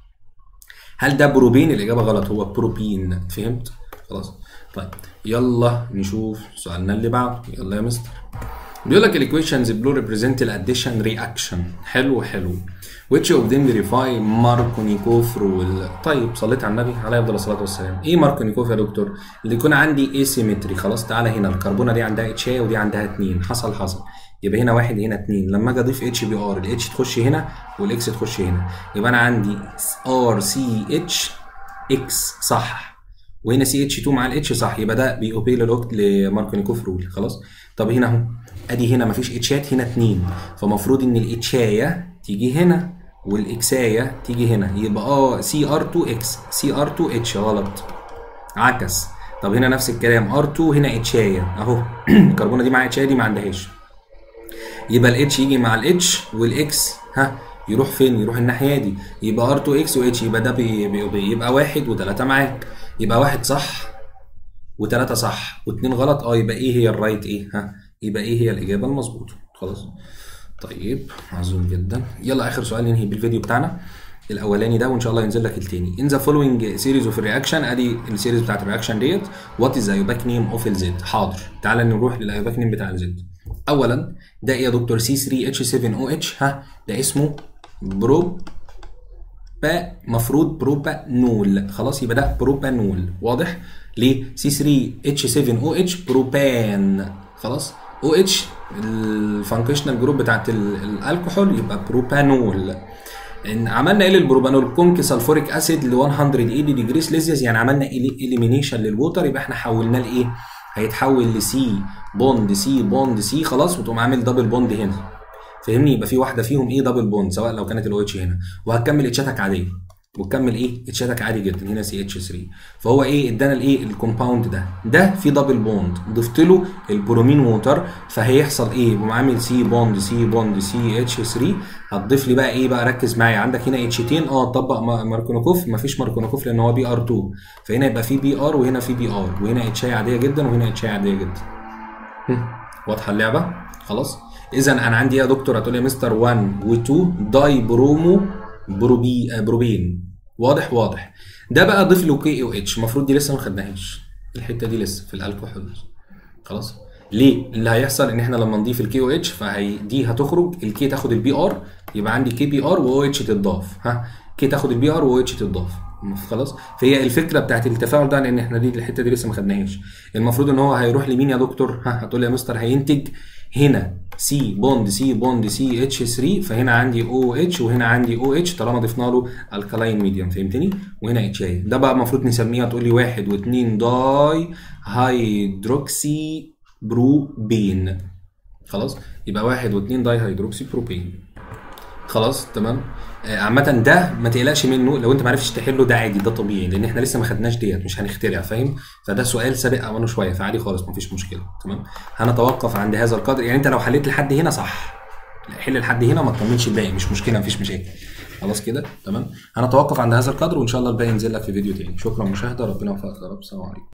هل ده بروبين الاجابه غلط هو بروبين فهمت خلاص طيب يلا نشوف سؤالنا اللي بعده يلا يا مستر بيقول لك الايكويشنز بلو ريبريزنت الاديشن رياكشن حلو حلو which of them verify ماركونيكوف رول طيب صليت على النبي عليه افضل الصلاه والسلام ايه ماركونيكوف يا دكتور اللي يكون عندي اسيمتري خلاص تعالى هنا الكربونه دي عندها اتش ودي عندها 2 حصل حصل يبقى هنا واحد هنا 2 لما اجي اضيف اتش بي ار الاتش تخش هنا والاكس تخش هنا يبقى انا عندي ار سي اتش اكس صح وهنا سي اتش 2 مع الاتش صح يبقى ده بيوبي لماركونيكوف رول خلاص طب هنا اهو ادي هنا مفيش اتشات هنا 2 فمفروض ان الاتشايه تيجي هنا والاكسايه تيجي هنا يبقى اه سي ار 2 اكس سي ار 2 اتش غلط عكس طب هنا نفس الكلام ار 2 هنا اتشايه اهو الكربونه دي مع اتشايه دي ما عندهاش يبقى الاتش يجي مع الاتش والاكس ها يروح فين يروح الناحيه دي يبقى ار 2 اكس واتش يبقى ده بي بي بي يبقى واحد وثلاثه معاك يبقى واحد صح وثلاثه صح واثنين غلط اه يبقى ايه هي الرايت ايه ها يبقى ايه هي الاجابه المظبوطه خلاص طيب عظيم جدا يلا اخر سؤال ننهي بالفيديو بتاعنا الاولاني ده وان شاء الله ينزل لك التاني ان ذا فولوينج سيريز اوف رياكشن ادي السيريز بتاعت الرياكشن ديت وات از ايوباك نيم اوف الزد حاضر تعالى نروح للايوباك نيم بتاع الزد اولا ده ايه يا دكتور سي 3 اتش 7 او اتش ها ده اسمه بروب با مفروض بروبانول خلاص يبقى ده بروبانول واضح ليه سي 3 اتش 7 او اتش بروبان خلاص او اتش الفانكشنال جروب بتاعت الكحول يبقى بروبانول ان عملنا ايه للبروبانول كونك سلفوريك اسيد ل 180 ديجري سيليزيوس يعني عملنا اليمينيشن للووتر يبقى احنا حولناه لايه؟ هيتحول لسي بوند سي بوند سي خلاص وتقوم عامل دبل بوند هنا فاهمني يبقى في واحده فيهم ايه دبل بوند سواء لو كانت الاو اتش هنا وهتكمل اتشاتك عاديه وتكمل ايه اتشاتك عادي جدا هنا سي اتش 3 فهو ايه ادانا الايه الكومباوند ده ده في دبل بوند ضفت له البرومين ووتر فهيحصل ايه يقوم عامل سي بوند سي بوند سي اتش 3 هتضيف لي بقى ايه بقى ركز معايا عندك هنا اتشتين اه طبق ماركونوكوف مفيش ماركونوكوف لان هو بي ار 2 فهنا يبقى في بي ار وهنا في بي ار وهنا اتشاي عاديه جدا وهنا اتشاي عاديه جدا واضحه اللعبه خلاص اذا انا عندي يا دكتور هتقول لي مستر 1 و2 داي برومو بروبي بروبين واضح واضح ده بقى ضيف له كي او اتش المفروض دي لسه ما خدناهاش الحته دي لسه في الكحول خلاص ليه اللي هيحصل ان احنا لما نضيف الكي او اتش فهي دي هتخرج الكي تاخد البي ار يبقى عندي كي بي ار واو اتش تتضاف ها كي تاخد البي ار واو اتش تتضاف خلاص فهي الفكره بتاعت التفاعل ده لان احنا دي الحته دي لسه ما خدناهاش المفروض ان هو هيروح لمين يا دكتور ها هتقول لي يا مستر هينتج هنا سي بوند سي بوند سي اتش 3 فهنا عندي او اتش وهنا عندي او اتش طالما ضفنا له الكلاين ميديوم فهمتني وهنا اتش اي ده بقى المفروض نسميها تقول لي واحد واثنين داي هيدروكسي بروبين خلاص يبقى واحد واثنين داي هيدروكسي بروبين خلاص تمام عامة ده ما تقلقش منه لو انت ما عرفتش تحله ده عادي ده طبيعي لان احنا لسه ما خدناش ديت مش هنخترع فاهم فده سؤال سابق اوانه شويه فعادي خالص ما فيش مشكله تمام هنتوقف عند هذا القدر يعني انت لو حليت لحد هنا صح حل لحد هنا ما تطمنش الباقي مش مشكله ما فيش مشاكل خلاص كده تمام هنتوقف عند هذا القدر وان شاء الله الباقي ينزل لك في فيديو تاني شكرا مشاهده ربنا يوفقك يا رب السلام عليكم